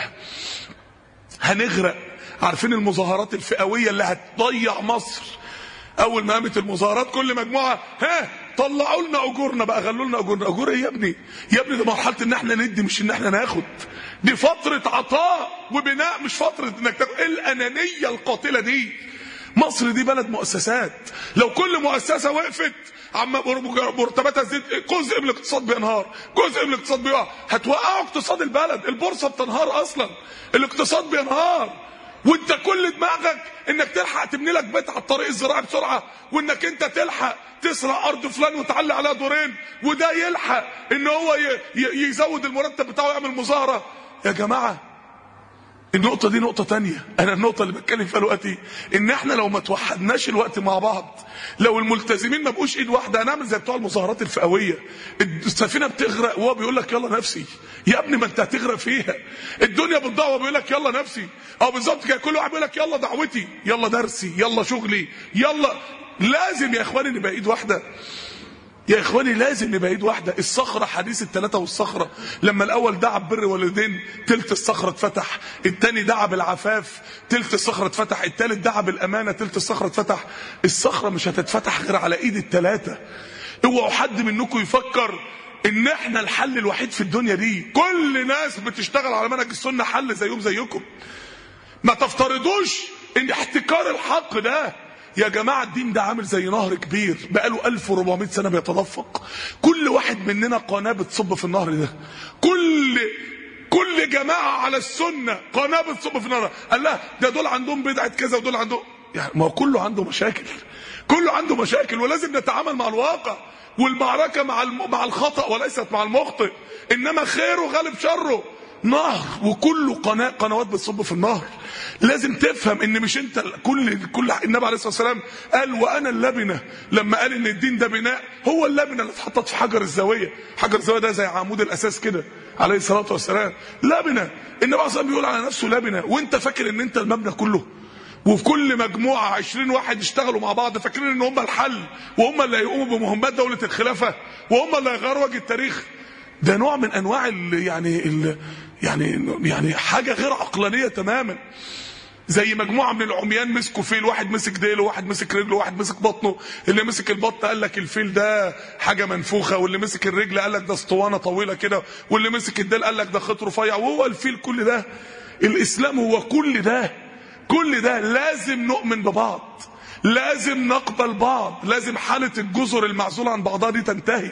[SPEAKER 1] هنغرق عارفين المظاهرات الفئويه اللي هتضيع مصر اول ما قامت المظاهرات كل مجموعه ها طلعوا لنا اجورنا بقى غلوا لنا اجورنا اجور ايه يا ابني يا ابني ده مرحله ان احنا ندي مش ان احنا ناخد دي فتره عطاء وبناء مش فتره انك تاخد الانانيه القاتله دي مصر دي بلد مؤسسات لو كل مؤسسه وقفت عم مرتباتها تزيد جزء من الاقتصاد بينهار جزء من الاقتصاد بيقع هتوقعوا اقتصاد البلد البورصه بتنهار اصلا الاقتصاد بينهار وانت كل دماغك انك تلحق تبني لك بيت على الطريق الزراعي بسرعه وانك انت تلحق تسرق ارض فلان وتعلي عليها دورين وده يلحق ان هو يزود المرتب بتاعه يعمل مظاهره يا جماعه النقطة دي نقطة تانية أنا النقطة اللي بتكلم فيها دلوقتي إن إحنا لو ما توحدناش الوقت مع بعض لو الملتزمين ما بقوش إيد واحدة هنعمل زي بتوع المظاهرات الفئوية السفينة بتغرق وهو بيقول لك يلا نفسي يا ابني ما أنت هتغرق فيها الدنيا بتضيع وهو بيقول لك يلا نفسي أو بالظبط كده كل واحد بيقول لك يلا دعوتي يلا درسي يلا شغلي يلا لازم يا إخواني نبقى إيد واحدة يا اخواني لازم نبقى ايد واحده الصخره حديث الثلاثه والصخره لما الاول دعا ببر والدين تلت الصخره اتفتح الثاني دعا بالعفاف تلت الصخره اتفتح الثالث دعا بالامانه تلت الصخره اتفتح الصخره مش هتتفتح غير على ايد الثلاثه اوعوا حد منكم يفكر ان احنا الحل الوحيد في الدنيا دي كل ناس بتشتغل على منهج السنه حل زيهم زيكم ما تفترضوش ان احتكار الحق ده يا جماعة الدين ده عامل زي نهر كبير بقاله 1400 سنة بيتدفق كل واحد مننا قناة بتصب في النهر ده كل كل جماعة على السنة قناة بتصب في النهر قال لا ده دول عندهم بدعة كذا ودول عندهم يعني ما هو كله عنده مشاكل كله عنده مشاكل ولازم نتعامل مع الواقع والمعركة مع الم... مع الخطأ وليست مع المخطئ إنما خيره غالب شره نهر وكله قناة قنوات بتصب في النهر لازم تفهم ان مش انت كل كل النبي عليه الصلاه والسلام قال وانا اللبنه لما قال ان الدين ده بناء هو اللبنه اللي اتحطت في حجر الزاويه حجر الزاويه ده زي عمود الاساس كده عليه الصلاه والسلام لبنه النبي عليه الصلاه بيقول على نفسه لبنه وانت فاكر ان انت المبنى كله وفي كل مجموعة عشرين واحد يشتغلوا مع بعض فاكرين ان هم الحل وهم اللي هيقوموا بمهمات دولة الخلافة وهم اللي هيغيروا وجه التاريخ ده نوع من انواع ال يعني ال يعني يعني حاجه غير عقلانيه تماما زي مجموعه من العميان مسكوا فيل واحد مسك ديله واحد مسك رجله واحد مسك بطنه اللي مسك البط قال لك الفيل ده حاجه منفوخه واللي مسك الرجل قال لك ده اسطوانه طويله كده واللي مسك الديل قال لك ده خيط رفيع وهو الفيل كل ده الاسلام هو كل ده كل ده لازم نؤمن ببعض لازم نقبل بعض لازم حاله الجزر المعزوله عن بعضها دي تنتهي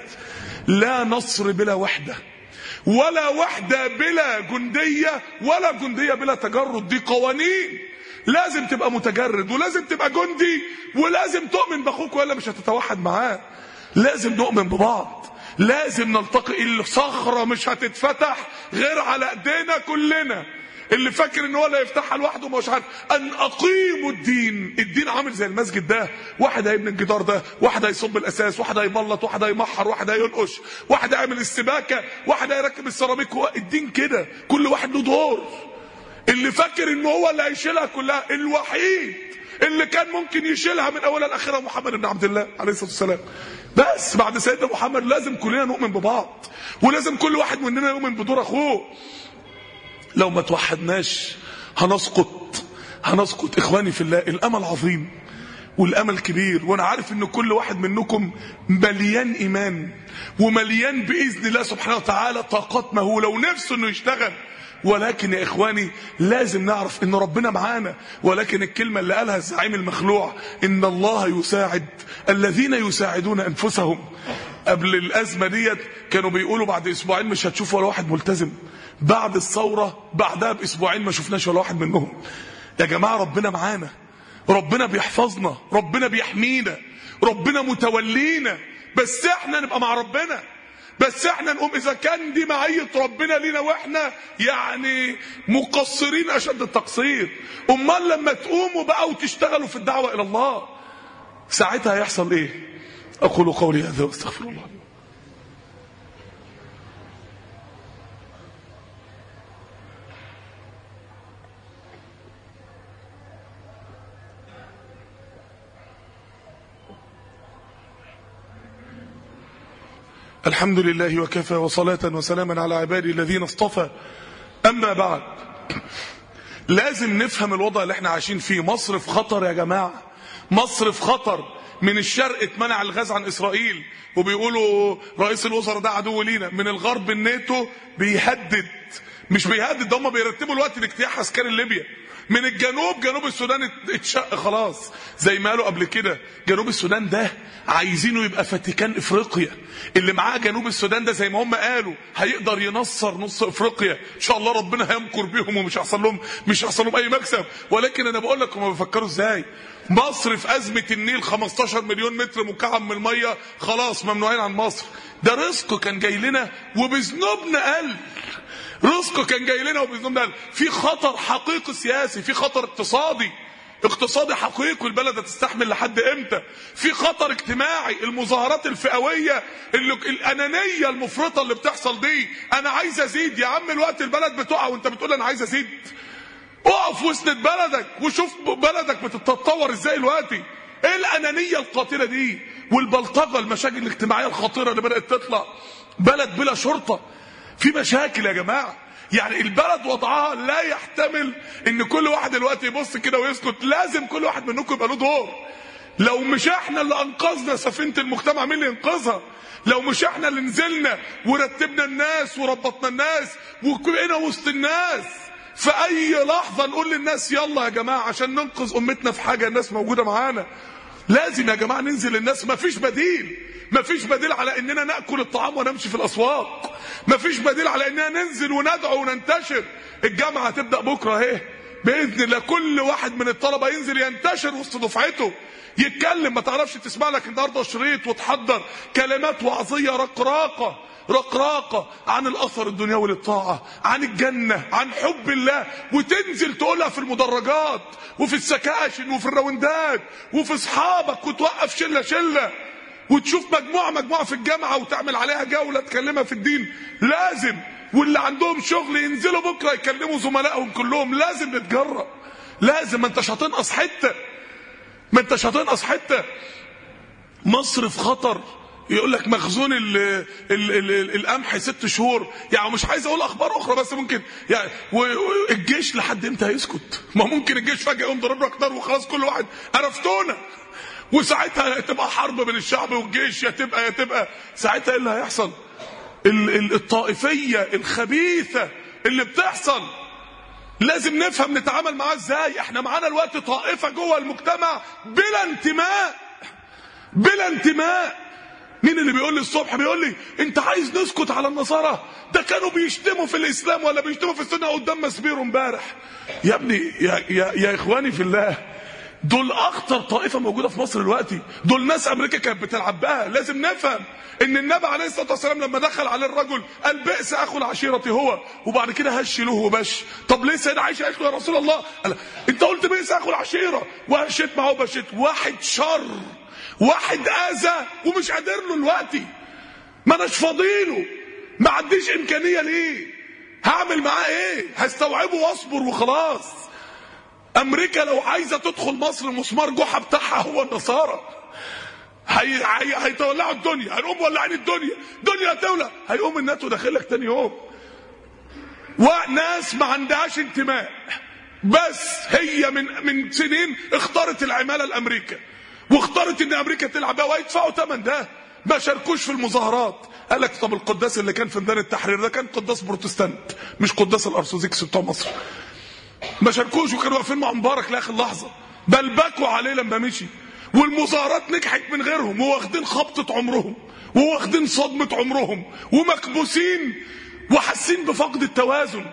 [SPEAKER 1] لا نصر بلا وحده ولا وحدة بلا جندية ولا جندية بلا تجرد دي قوانين لازم تبقى متجرد ولازم تبقى جندي ولازم تؤمن باخوك ولا مش هتتوحد معاه لازم نؤمن ببعض لازم نلتقي الصخرة مش هتتفتح غير على ايدينا كلنا اللي فاكر ان هو اللي هيفتحها لوحده مش عارف ان اقيموا الدين الدين عامل زي المسجد ده واحد هيبني الجدار ده واحد هيصب الاساس واحد هيبلط واحد هيمحر واحد هينقش واحد هيعمل السباكه واحد هيركب السيراميك هو الدين كده كل واحد له دور اللي فاكر ان هو اللي هيشيلها كلها الوحيد اللي كان ممكن يشيلها من اولها لاخرها محمد بن عبد الله عليه الصلاه والسلام بس بعد سيدنا محمد لازم كلنا نؤمن ببعض ولازم كل واحد مننا يؤمن بدور اخوه لو ما توحدناش هنسقط هنسقط اخواني في الله الامل عظيم والامل كبير وانا عارف ان كل واحد منكم مليان ايمان ومليان باذن الله سبحانه وتعالى طاقات مهوله ونفسه انه يشتغل ولكن يا اخواني لازم نعرف ان ربنا معانا ولكن الكلمه اللي قالها الزعيم المخلوع ان الله يساعد الذين يساعدون انفسهم قبل الازمه ديت كانوا بيقولوا بعد اسبوعين مش هتشوفوا ولا واحد ملتزم بعد الثوره بعدها باسبوعين ما شفناش ولا واحد منهم يا جماعه ربنا معانا ربنا بيحفظنا ربنا بيحمينا ربنا متولينا بس احنا نبقى مع ربنا بس احنا نقوم اذا كان دي معية ربنا لينا واحنا يعني مقصرين اشد التقصير امال لما تقوموا بقى وتشتغلوا في الدعوة الى الله ساعتها هيحصل ايه اقول قولي هذا واستغفر الله الحمد لله وكفى وصلاة وسلاما على عبادي الذين اصطفى أما بعد لازم نفهم الوضع اللي احنا عايشين فيه مصر في خطر يا جماعة مصر في خطر من الشرق اتمنع الغاز عن إسرائيل وبيقولوا رئيس الوزراء ده عدو لينا من الغرب الناتو بيهدد مش بيهدد ده هم بيرتبوا الوقت لاجتياح عسكري ليبيا من الجنوب جنوب السودان اتشق خلاص زي ما قالوا قبل كده جنوب السودان ده عايزينه يبقى فاتيكان افريقيا اللي معاه جنوب السودان ده زي ما هم قالوا هيقدر ينصر نص افريقيا ان شاء الله ربنا هيمكر بيهم ومش هيحصل لهم مش هيحصل لهم اي مكسب ولكن انا بقول لك هم بيفكروا ازاي مصر في ازمه النيل 15 مليون متر مكعب من الميه خلاص ممنوعين عن مصر ده رزق كان جاي لنا وبذنوبنا قل رزقه كان جاي لنا وباذن الله في خطر حقيقي سياسي في خطر اقتصادي اقتصادي حقيقي البلد هتستحمل لحد امتى في خطر اجتماعي المظاهرات الفئويه اللي الانانيه المفرطه اللي بتحصل دي انا عايز ازيد يا عم الوقت البلد بتقع وانت بتقول انا عايز ازيد اقف واسند بلدك وشوف بلدك بتتطور ازاي دلوقتي ايه الانانيه القاتله دي والبلطجه المشاكل الاجتماعيه الخطيره اللي بدات تطلع بلد بلا شرطه في مشاكل يا جماعه يعني البلد وضعها لا يحتمل ان كل واحد دلوقتي يبص كده ويسكت لازم كل واحد منكم يبقى له دور لو مش احنا اللي انقذنا سفينه المجتمع مين اللي ينقذها لو مش احنا اللي نزلنا ورتبنا الناس وربطنا الناس وكلنا وسط الناس في اي لحظه نقول للناس يلا يا جماعه عشان ننقذ امتنا في حاجه الناس موجوده معانا لازم يا جماعه ننزل الناس مفيش بديل مفيش بديل على اننا ناكل الطعام ونمشي في الاسواق مفيش بديل على اننا ننزل وندعو وننتشر الجامعه هتبدا بكره اهي باذن الله كل واحد من الطلبه ينزل ينتشر وسط دفعته يتكلم ما تعرفش تسمع لك النهارده شريط وتحضر كلمات وعظيه رقراقه رقراقة عن الأثر الدنيوي للطاعة عن الجنة عن حب الله وتنزل تقولها في المدرجات وفي السكاشن وفي الراوندات وفي أصحابك وتوقف شلة شلة وتشوف مجموعة مجموعة في الجامعة وتعمل عليها جولة تكلمها في الدين لازم واللي عندهم شغل ينزلوا بكرة يكلموا زملائهم كلهم لازم نتجرأ لازم ما انتش هتنقص حتة ما انتش هتنقص حتة مصر في خطر يقول لك مخزون ال ال ال ال القمح ست شهور يعني مش عايز اقول اخبار اخرى بس ممكن يعني والجيش لحد امتى هيسكت ما ممكن الجيش فجاه يقوم ضرب لك نار وخلاص كل واحد عرفتونا وساعتها تبقى حرب بين الشعب والجيش يا تبقى يا تبقى ساعتها ايه اللي هيحصل ال ال الطائفيه الخبيثه اللي بتحصل لازم نفهم نتعامل معاها ازاي احنا معانا الوقت طائفه جوه المجتمع بلا انتماء بلا انتماء مين اللي بيقول لي الصبح بيقول لي انت عايز نسكت على النصارى ده كانوا بيشتموا في الاسلام ولا بيشتموا في السنه قدام مسبير امبارح يا ابني يا, يا, يا اخواني في الله دول اخطر طائفه موجوده في مصر دلوقتي دول ناس امريكا كانت بتلعب بها لازم نفهم ان النبي عليه الصلاه والسلام لما دخل على الرجل قال بئس اخو العشيره هو وبعد كده هش له وبش طب ليه سيدنا عائشه قالت له يا رسول الله قال انت قلت بئس اخو العشيره وهشيت معاه وبشيت واحد شر واحد اذى ومش قادر له دلوقتي ما اناش فاضيله ما عنديش امكانيه ليه هعمل معاه ايه هستوعبه واصبر وخلاص امريكا لو عايزه تدخل مصر المسمار جحا بتاعها هو النصارى هي هي هيتولعوا الدنيا هنقوم ولعين الدنيا الدنيا هتولع هيقوم الناتو داخل لك تاني يوم وناس ما عندهاش انتماء بس هي من من سنين اختارت العماله الامريكا واختارت ان امريكا تلعب بها ويدفعوا ثمن ده ما شاركوش في المظاهرات قال لك طب القداس اللي كان في ميدان التحرير ده كان قداس بروتستانت مش قداس الارثوذكس بتوع مصر ما شاركوش وكانوا واقفين مع مبارك لاخر لحظه بل بكوا عليه لما مشي والمظاهرات نجحت من غيرهم وواخدين خبطه عمرهم وواخدين صدمه عمرهم ومكبوسين وحاسين بفقد التوازن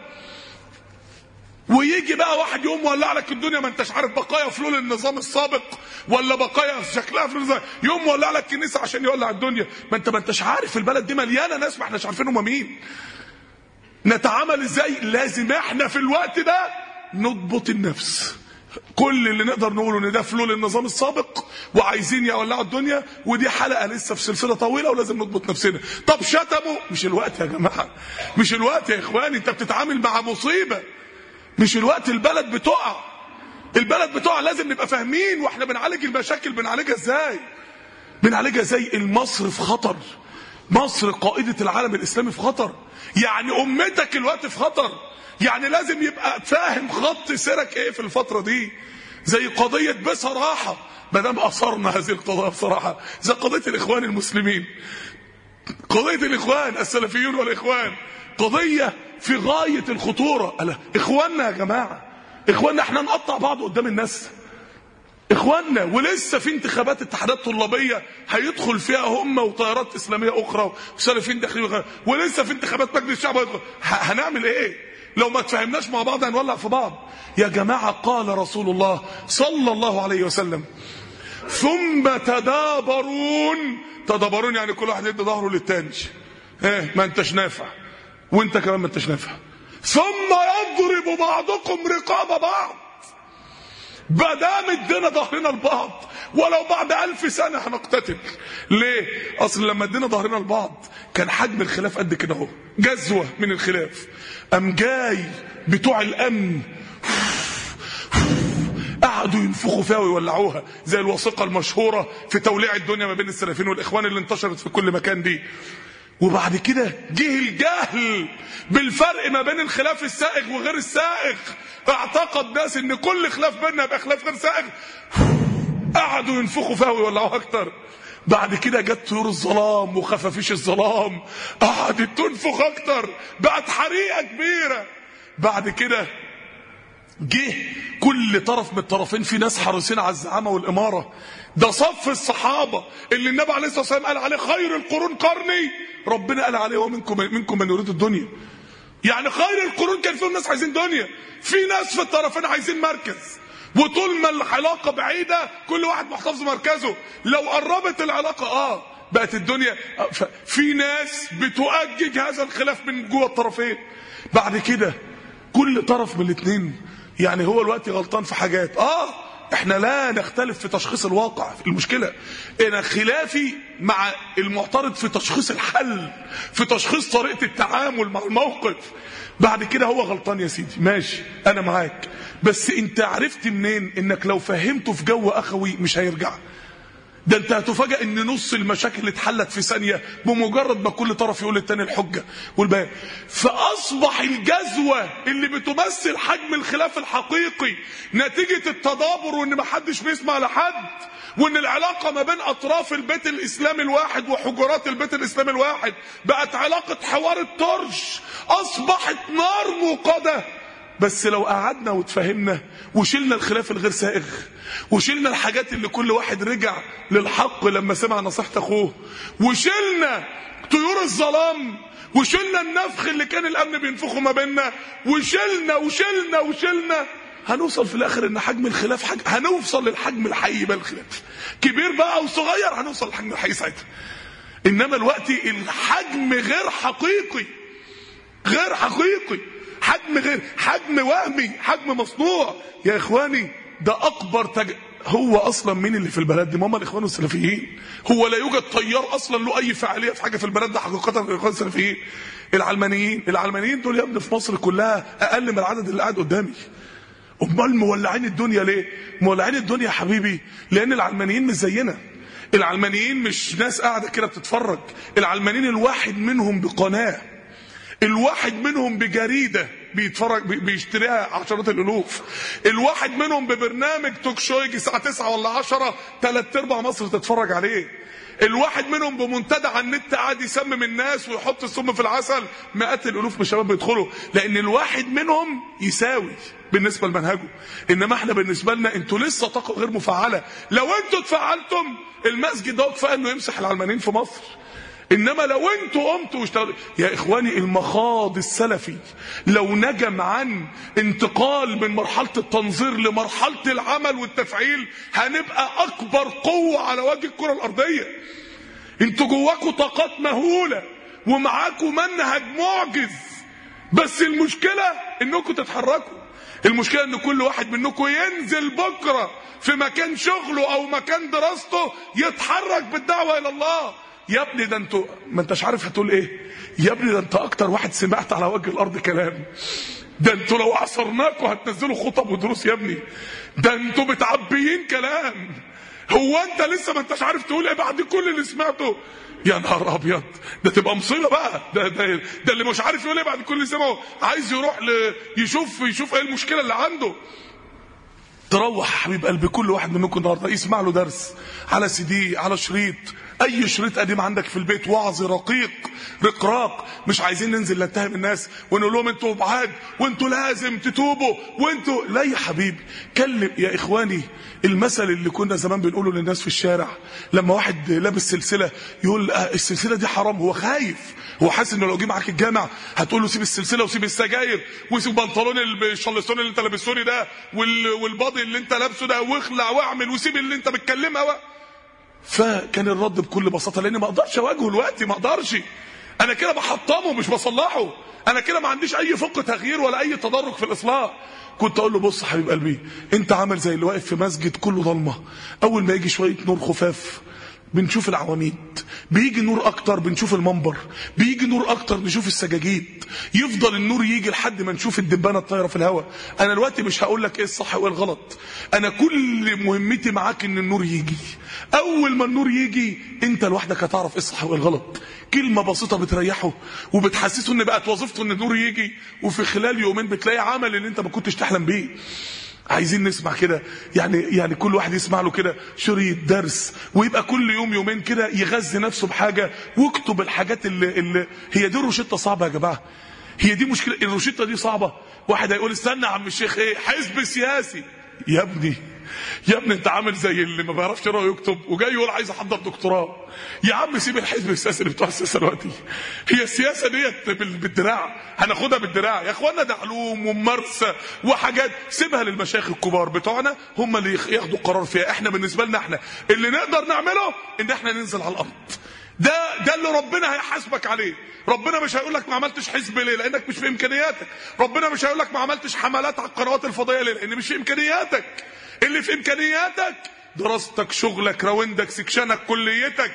[SPEAKER 1] ويجي بقى واحد يقوم مولع لك الدنيا ما انتش عارف بقايا فلول النظام السابق ولا بقايا شكلها في النظام يقوم مولع لك كنيسه عشان يولع الدنيا ما انت ما انتش عارف البلد دي مليانه ناس ما احناش عارفين هم مين نتعامل ازاي لازم احنا في الوقت ده نضبط النفس كل اللي نقدر نقوله ان ده فلول النظام السابق وعايزين يولعوا الدنيا ودي حلقه لسه في سلسله طويله ولازم نضبط نفسنا طب شتموا مش الوقت يا جماعه مش الوقت يا اخواني انت بتتعامل مع مصيبه مش الوقت البلد بتقع البلد بتقع لازم نبقى فاهمين واحنا بنعالج المشاكل بنعالجها ازاي بنعالجها ازاي المصر في خطر مصر قائدة العالم الإسلامي في خطر يعني أمتك الوقت في خطر يعني لازم يبقى فاهم خط سيرك ايه في الفترة دي زي قضية بصراحة ما دام أصرنا هذه القضايا بصراحة زي قضية الإخوان المسلمين قضية الإخوان السلفيون والإخوان قضية في غاية الخطورة ألا إخواننا يا جماعة إخواننا احنا نقطع بعض قدام الناس إخواننا ولسه في انتخابات اتحادات طلابية هيدخل فيها هم وطيارات إسلامية أخرى وسلفيين داخلين ولسه في انتخابات مجلس الشعب هيدخل هنعمل إيه؟ لو ما تفهمناش مع بعض هنولع في بعض يا جماعة قال رسول الله صلى الله عليه وسلم ثم تدابرون تدابرون يعني كل واحد يدي ظهره للتاني ايه ما انتش نافع وانت كمان ما انتش نافع ثم يضرب بعضكم رقاب بعض بدام ادينا ظهرنا لبعض ولو بعد ألف سنة هنقتتل ليه؟ أصل لما ادينا ظهرنا لبعض كان حجم الخلاف قد كده اهو جزوة من الخلاف أم جاي بتوع الأمن قعدوا ينفخوا فيها ويولعوها زي الوثيقة المشهورة في توليع الدنيا ما بين السلفيين والإخوان اللي انتشرت في كل مكان دي وبعد كده جه الجهل بالفرق ما بين الخلاف السائغ وغير السائغ اعتقد ناس ان كل خلاف بيننا يبقى خلاف غير سائغ قعدوا ينفخوا فيها ويولعوها اكتر بعد كده جت طيور الظلام وخفافيش الظلام قعدت تنفخ اكتر بقت حريقه كبيره بعد كده جه كل طرف من الطرفين في ناس حريصين على الزعامه والاماره ده صف الصحابه اللي النبي عليه الصلاه والسلام قال عليه خير القرون قرني ربنا قال عليه ومنكم منكم من يريد الدنيا يعني خير القرون كان فيهم ناس عايزين دنيا في ناس في الطرفين عايزين مركز وطول ما العلاقه بعيده كل واحد محتفظ مركزه لو قربت العلاقه اه بقت الدنيا في ناس بتؤجج هذا الخلاف من جوه الطرفين بعد كده كل طرف من الاثنين يعني هو الوقت غلطان في حاجات اه احنا لا نختلف في تشخيص الواقع المشكله انا خلافي مع المعترض في تشخيص الحل في تشخيص طريقه التعامل مع الموقف بعد كده هو غلطان يا سيدي ماشي انا معاك بس انت عرفت منين انك لو فهمته في جو اخوي مش هيرجع ده انت هتفاجئ ان نص المشاكل اتحلت في ثانيه بمجرد ما كل طرف يقول للتاني الحجه والبيان فاصبح الجزوه اللي بتمثل حجم الخلاف الحقيقي نتيجه التدابر وان ما حدش بيسمع لحد وان العلاقه ما بين اطراف البيت الاسلامي الواحد وحجرات البيت الاسلامي الواحد بقت علاقه حوار الطرش اصبحت نار موقده بس لو قعدنا وتفهمنا وشلنا الخلاف الغير سائغ وشلنا الحاجات اللي كل واحد رجع للحق لما سمع نصيحة اخوه وشلنا طيور الظلام وشلنا النفخ اللي كان الامن بينفخه ما بيننا وشلنا وشلنا وشلنا هنوصل في الاخر ان حجم الخلاف حجم هنوصل للحجم الحقيقي بقى الخلاف كبير بقى او صغير هنوصل للحجم الحقيقي ساعتها انما الوقت الحجم غير حقيقي غير حقيقي حجم غير حجم وهمي حجم مصنوع يا اخواني ده اكبر تج... هو اصلا مين اللي في البلد دي ماما الاخوان السلفيين هو لا يوجد طيار اصلا له اي فعاليه في حاجه في البلد ده حقيقه الاخوان السلفيين العلمانيين العلمانيين دول يا ابني في مصر كلها اقل من العدد اللي قاعد قدامي امال مولعين الدنيا ليه مولعين الدنيا يا حبيبي لان العلمانيين مش زينا العلمانيين مش ناس قاعده كده بتتفرج العلمانيين الواحد منهم بقناه الواحد منهم بجريدة بيتفرج بي- بيشتريها عشرات الالوف الواحد منهم ببرنامج توك شو يجي الساعه 9 ولا 10 ثلاث ارباع مصر تتفرج عليه الواحد منهم بمنتدى على النت قاعد يسمم الناس ويحط السم في العسل مئات الالوف من الشباب بيدخلوا لان الواحد منهم يساوي بالنسبه لمنهجه انما احنا بالنسبه لنا انتوا لسه طاقه غير مفعله لو انتوا اتفعلتم المسجد ده كفايه انه يمسح العلمانيين في مصر انما لو انتوا قمتوا واشتغلوا يا اخواني المخاض السلفي لو نجم عن انتقال من مرحله التنظير لمرحله العمل والتفعيل هنبقى اكبر قوه على وجه الكره الارضيه انتوا جواكوا طاقات مهوله ومعاكوا منهج معجز بس المشكله انكم تتحركوا المشكله ان كل واحد منكم ينزل بكره في مكان شغله او مكان دراسته يتحرك بالدعوه الى الله يا ابني ده انتوا ما انتش عارف هتقول ايه يا ابني ده انت اكتر واحد سمعت على وجه الارض كلام ده انتوا لو عصرناكوا هتنزلوا خطب ودروس يا ابني ده انتوا متعبيين كلام هو انت لسه ما انتش عارف تقول ايه بعد كل اللي سمعته يا نهار ابيض ده تبقى مصيبه بقى ده ده ده اللي مش عارف يقول ايه بعد كل اللي سمعه عايز يروح ل... يشوف يشوف ايه المشكله اللي عنده تروح يا حبيب قلبي كل واحد منكم النهارده يسمع له درس على سي دي على شريط اي شريط قديم عندك في البيت وعظ رقيق رقراق مش عايزين ننزل نتهم الناس ونقول لهم انتوا بعاد وانتوا لازم تتوبوا وانتوا لا يا حبيبي كلم يا اخواني المثل اللي كنا زمان بنقوله للناس في الشارع لما واحد لابس سلسله يقول آه السلسله دي حرام هو خايف هو حاسس انه لو جه معاك الجامع هتقول له سيب السلسله وسيب السجاير وسيب البنطلون الشلسون اللي انت لابسوني ده وال- والباضي اللي انت لابسه ده واخلع واعمل وسيب اللي انت بتكلمها بقى فكان الرد بكل بساطه لاني ما اقدرش اواجهه دلوقتي ما اقدرش انا كده بحطمه مش بصلحه انا كده ما عنديش اي فقه تغيير ولا اي تدرج في الاصلاح كنت اقول له بص يا حبيب قلبي انت عامل زي اللي واقف في مسجد كله ضلمه اول ما يجي شويه نور خفاف بنشوف العواميد بيجي نور اكتر بنشوف المنبر بيجي نور اكتر نشوف السجاجيد يفضل النور يجي لحد ما نشوف الدبانه الطايره في الهواء انا دلوقتي مش هقول لك ايه الصح وايه الغلط انا كل مهمتي معاك ان النور يجي اول ما النور يجي انت لوحدك هتعرف ايه الصح وايه الغلط كلمه بسيطه بتريحه وبتحسسه ان بقت وظيفته ان النور يجي وفي خلال يومين بتلاقي عمل اللي انت ما كنتش تحلم بيه عايزين نسمع كده يعني يعني كل واحد يسمع له كده شريط درس ويبقى كل يوم يومين كده يغذي نفسه بحاجه واكتب الحاجات اللي, اللي هي دي روشته صعبه يا جماعه هي دي مشكله الروشته دي صعبه واحد هيقول استنى يا عم الشيخ ايه حزب سياسي يا ابني يا ابني انت عامل زي اللي ما بيعرفش يقرا ويكتب وجاي يقول عايز احضر دكتوراه يا عم سيب الحزب السياسي اللي بتوع السياسه دلوقتي هي السياسه ديت بال- بالدراع هناخدها بالدراع يا اخوانا ده علوم وممارسه وحاجات سيبها للمشايخ الكبار بتوعنا هم اللي يخ- ياخدوا قرار فيها احنا بالنسبه لنا احنا اللي نقدر نعمله ان احنا ننزل على الارض ده ده اللي ربنا هيحاسبك عليه ربنا مش هيقول لك ما عملتش حزب ليه لانك مش في امكانياتك ربنا مش هيقول لك ما عملتش حملات على القنوات الفضائيه ليه لان مش في امكانياتك اللي في امكانياتك دراستك شغلك راوندك سكشنك كليتك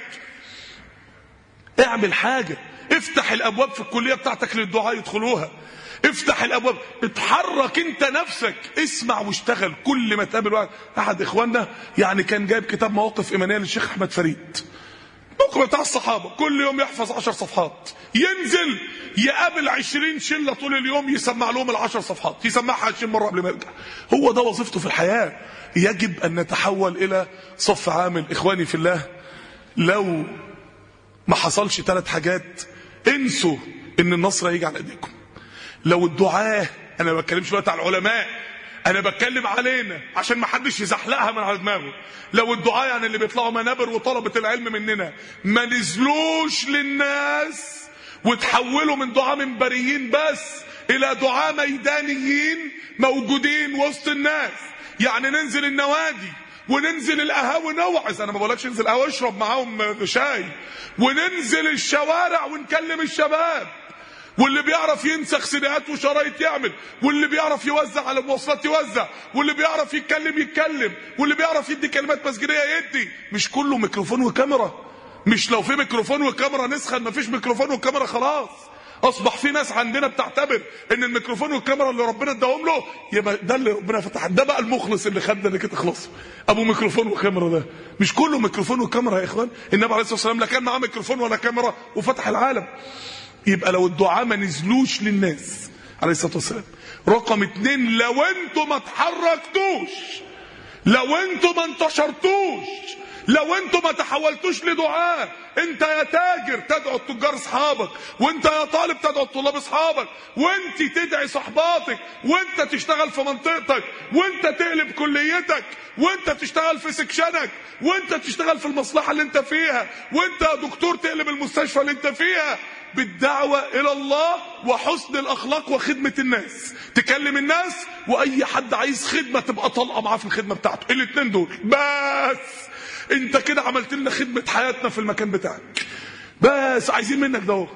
[SPEAKER 1] اعمل حاجه افتح الابواب في الكليه بتاعتك للدعاء يدخلوها افتح الابواب اتحرك انت نفسك اسمع واشتغل كل ما تقابل واحد احد اخواننا يعني كان جايب كتاب مواقف ايمانيه للشيخ احمد فريد بكره بتاع الصحابة كل يوم يحفظ عشر صفحات ينزل يقابل عشرين شلة طول اليوم يسمع لهم العشر صفحات يسمعها عشرين مرة قبل ما يرجع هو ده وظيفته في الحياة يجب أن نتحول إلى صف عامل إخواني في الله لو ما حصلش ثلاث حاجات انسوا ان النصر هيجي على ايديكم لو الدعاة انا ما بتكلمش دلوقتي على العلماء انا بتكلم علينا عشان ما حدش يزحلقها من على دماغه لو الدعاة يعني اللي بيطلعوا منابر وطلبة العلم مننا ما نزلوش للناس وتحولوا من دعاة منبريين بس الى دعاة ميدانيين موجودين وسط الناس يعني ننزل النوادي وننزل القهاوي نوعظ انا ما بقولكش انزل قهوه اشرب معاهم شاي وننزل الشوارع ونكلم الشباب واللي بيعرف ينسخ سيديهات وشرايط يعمل واللي بيعرف يوزع على المواصلات يوزع واللي بيعرف يتكلم يتكلم واللي بيعرف يدي كلمات مسجديه يدي مش كله ميكروفون وكاميرا مش لو في ميكروفون وكاميرا نسخن مفيش ميكروفون وكاميرا خلاص اصبح في ناس عندنا بتعتبر ان الميكروفون والكاميرا اللي ربنا اداهم له يبقى ده اللي ربنا فتح ده بقى المخلص اللي خدنا انك تخلصه ابو ميكروفون وكاميرا ده مش كله ميكروفون وكاميرا يا اخوان النبي عليه الصلاه والسلام لا كان معاه ميكروفون ولا كاميرا وفتح العالم يبقى لو الدعاء ما نزلوش للناس عليه الصلاه والسلام رقم اتنين لو انتوا ما اتحركتوش لو انتوا ما انتشرتوش لو انتوا ما تحولتوش لدعاء انت يا تاجر تدعو التجار اصحابك وانت يا طالب تدعو الطلاب اصحابك وانت تدعي صحباتك وانت تشتغل في منطقتك وانت تقلب كليتك وانت تشتغل في سكشنك وانت تشتغل في المصلحه اللي انت فيها وانت يا دكتور تقلب المستشفى اللي انت فيها بالدعوة إلى الله وحسن الأخلاق وخدمة الناس تكلم الناس وأي حد عايز خدمة تبقى طالقة معاه في الخدمة بتاعته الاتنين دول بس انت كده عملت لنا خدمة حياتنا في المكان بتاعك بس عايزين منك ده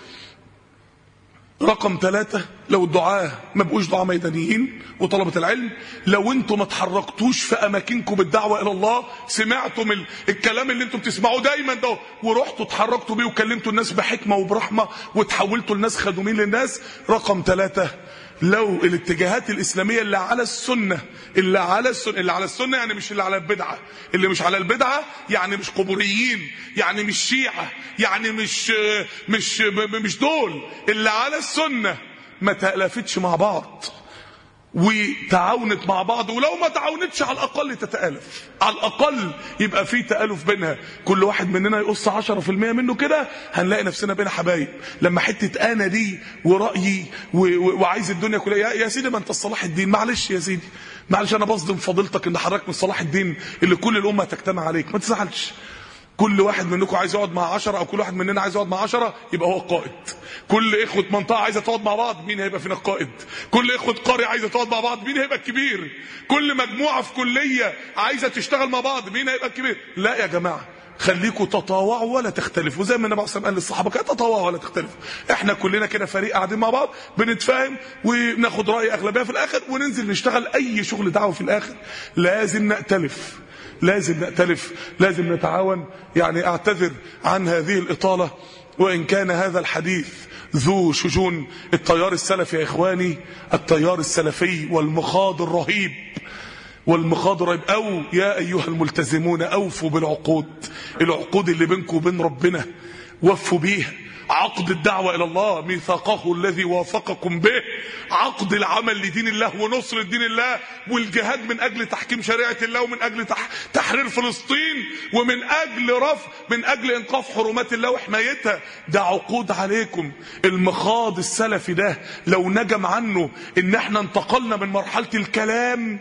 [SPEAKER 1] رقم ثلاثة لو الدعاة ما بقوش دعاة ميدانيين وطلبة العلم لو انتم ما تحركتوش في اماكنكم بالدعوة الى الله سمعتم ال- الكلام اللي انتم بتسمعوه دايما ده ورحتوا اتحركتوا بيه وكلمتوا الناس بحكمة وبرحمة وتحولتوا الناس خدومين للناس رقم ثلاثة لو الاتجاهات الاسلاميه اللي على السنه اللي على السنه اللي على السنه يعني مش اللي على البدعه اللي مش على البدعه يعني مش قبوريين يعني مش شيعه يعني مش مش مش دول اللي على السنه ما تألفتش مع بعض وتعاونت مع بعض ولو ما تعاونتش على الاقل تتالف على الاقل يبقى في تالف بينها كل واحد مننا يقص 10% منه كده هنلاقي نفسنا بين حبايب لما حته انا دي ورايي و- و- وعايز الدنيا كلها يا, يا سيدي ما انت صلاح الدين معلش يا سيدي معلش انا بصدم فضيلتك ان حضرتك من صلاح الدين اللي كل الامه هتجتمع عليك ما تزعلش كل واحد منكم عايز يقعد مع عشرة او كل واحد مننا عايز يقعد مع عشرة يبقى هو القائد كل اخوة منطقة عايزة تقعد مع بعض مين هيبقى فينا القائد كل اخوة قرية عايزة تقعد مع بعض مين هيبقى الكبير كل مجموعة في كلية عايزة تشتغل مع بعض مين هيبقى الكبير لا يا جماعة خليكم تطاوعوا ولا تختلفوا زي ما النبي عليه الصلاه والسلام قال للصحابه كده تطاوعوا ولا تختلفوا احنا كلنا كده فريق قاعدين مع بعض بنتفاهم وناخد راي اغلبيه في الاخر وننزل نشتغل اي شغل دعوه في الاخر لازم نأتلف لازم نأتلف لازم نتعاون يعني اعتذر عن هذه الإطالة وإن كان هذا الحديث ذو شجون التيار السلفي يا إخواني التيار السلفي والمخاض الرهيب والمخاض الرهيب أو يا أيها الملتزمون أوفوا بالعقود العقود اللي بينكم وبين ربنا وفوا بيها عقد الدعوة إلى الله ميثاقه الذي وافقكم به عقد العمل لدين الله ونصر دين الله والجهاد من أجل تحكيم شريعة الله ومن أجل تح... تحرير فلسطين ومن أجل رفع من أجل إنقاذ حرمات الله وحمايتها ده عقود عليكم المخاض السلفي ده لو نجم عنه إن احنا انتقلنا من مرحلة الكلام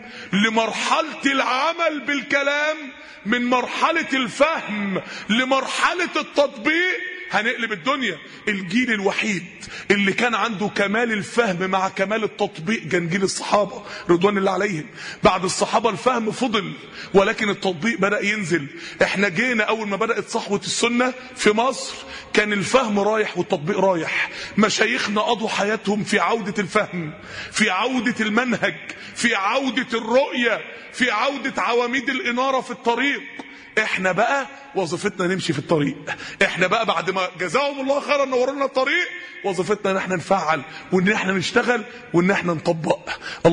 [SPEAKER 1] لمرحلة العمل بالكلام من مرحلة الفهم لمرحلة التطبيق هنقلب الدنيا الجيل الوحيد اللي كان عنده كمال الفهم مع كمال التطبيق كان جيل الصحابة رضوان الله عليهم بعد الصحابة الفهم فضل ولكن التطبيق بدأ ينزل احنا جينا اول ما بدأت صحوة السنة في مصر كان الفهم رايح والتطبيق رايح مشايخنا قضوا حياتهم في عودة الفهم في عودة المنهج في عودة الرؤية في عودة عواميد الإنارة في الطريق احنا بقى وظيفتنا نمشي في الطريق احنا بقى بعد ما جزاهم الله خيرا نورنا الطريق وظيفتنا ان احنا نفعل وان احنا نشتغل وان احنا نطبق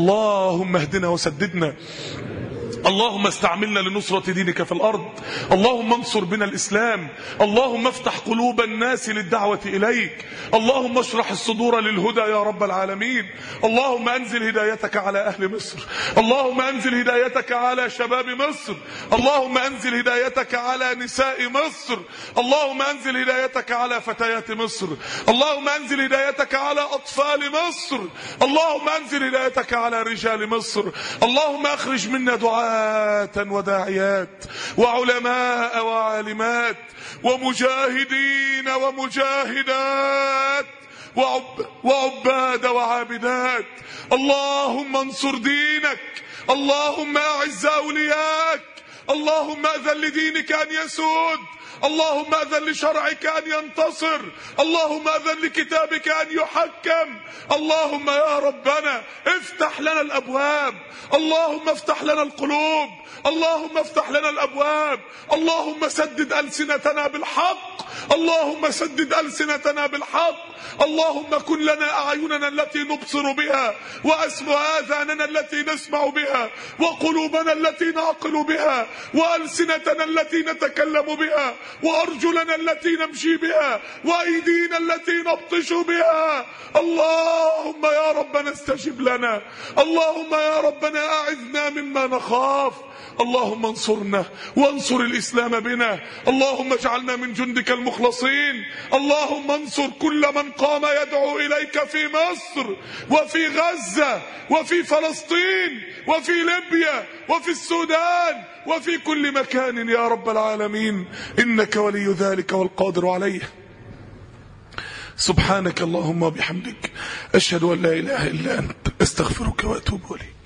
[SPEAKER 1] اللهم اهدنا وسددنا اللهم استعملنا لنصرة دينك في الأرض اللهم انصر بنا الإسلام اللهم افتح قلوب الناس للدعوة إليك اللهم اشرح الصدور للهدى يا رب العالمين اللهم أنزل هدايتك على أهل مصر اللهم أنزل هدايتك على شباب مصر اللهم أنزل هدايتك على نساء مصر اللهم أنزل هدايتك على فتيات مصر اللهم أنزل هدايتك على أطفال مصر اللهم أنزل هدايتك على رجال مصر اللهم أخرج منا دعاء وداعيات وعلماء وعالمات ومجاهدين ومجاهدات وعب وعباد وعابدات اللهم انصر دينك اللهم اعز اولياك اللهم اذن لدينك ان يسود اللهم اذن لشرعك ان ينتصر اللهم اذن لكتابك ان يحكم اللهم يا ربنا افتح لنا الابواب اللهم افتح لنا القلوب اللهم افتح لنا الابواب اللهم سدد السنتنا بالحق اللهم سدد السنتنا بالحق اللهم كن لنا اعيننا التي نبصر بها واسمع اذاننا التي نسمع بها وقلوبنا التي نعقل بها والسنتنا التي نتكلم بها وأرجلنا التي نمشي بها وأيدينا التي نبطش بها اللهم يا ربنا استجب لنا اللهم يا ربنا أعذنا مما نخاف اللهم انصرنا وانصر الإسلام بنا اللهم اجعلنا من جندك المخلصين اللهم انصر كل من قام يدعو إليك في مصر وفي غزة وفي فلسطين وفي ليبيا وفي السودان وفي كل مكان يا رب العالمين إنك ولي ذلك والقادر عليه سبحانك اللهم وبحمدك أشهد أن لا إله إلا أنت أستغفرك وأتوب إليك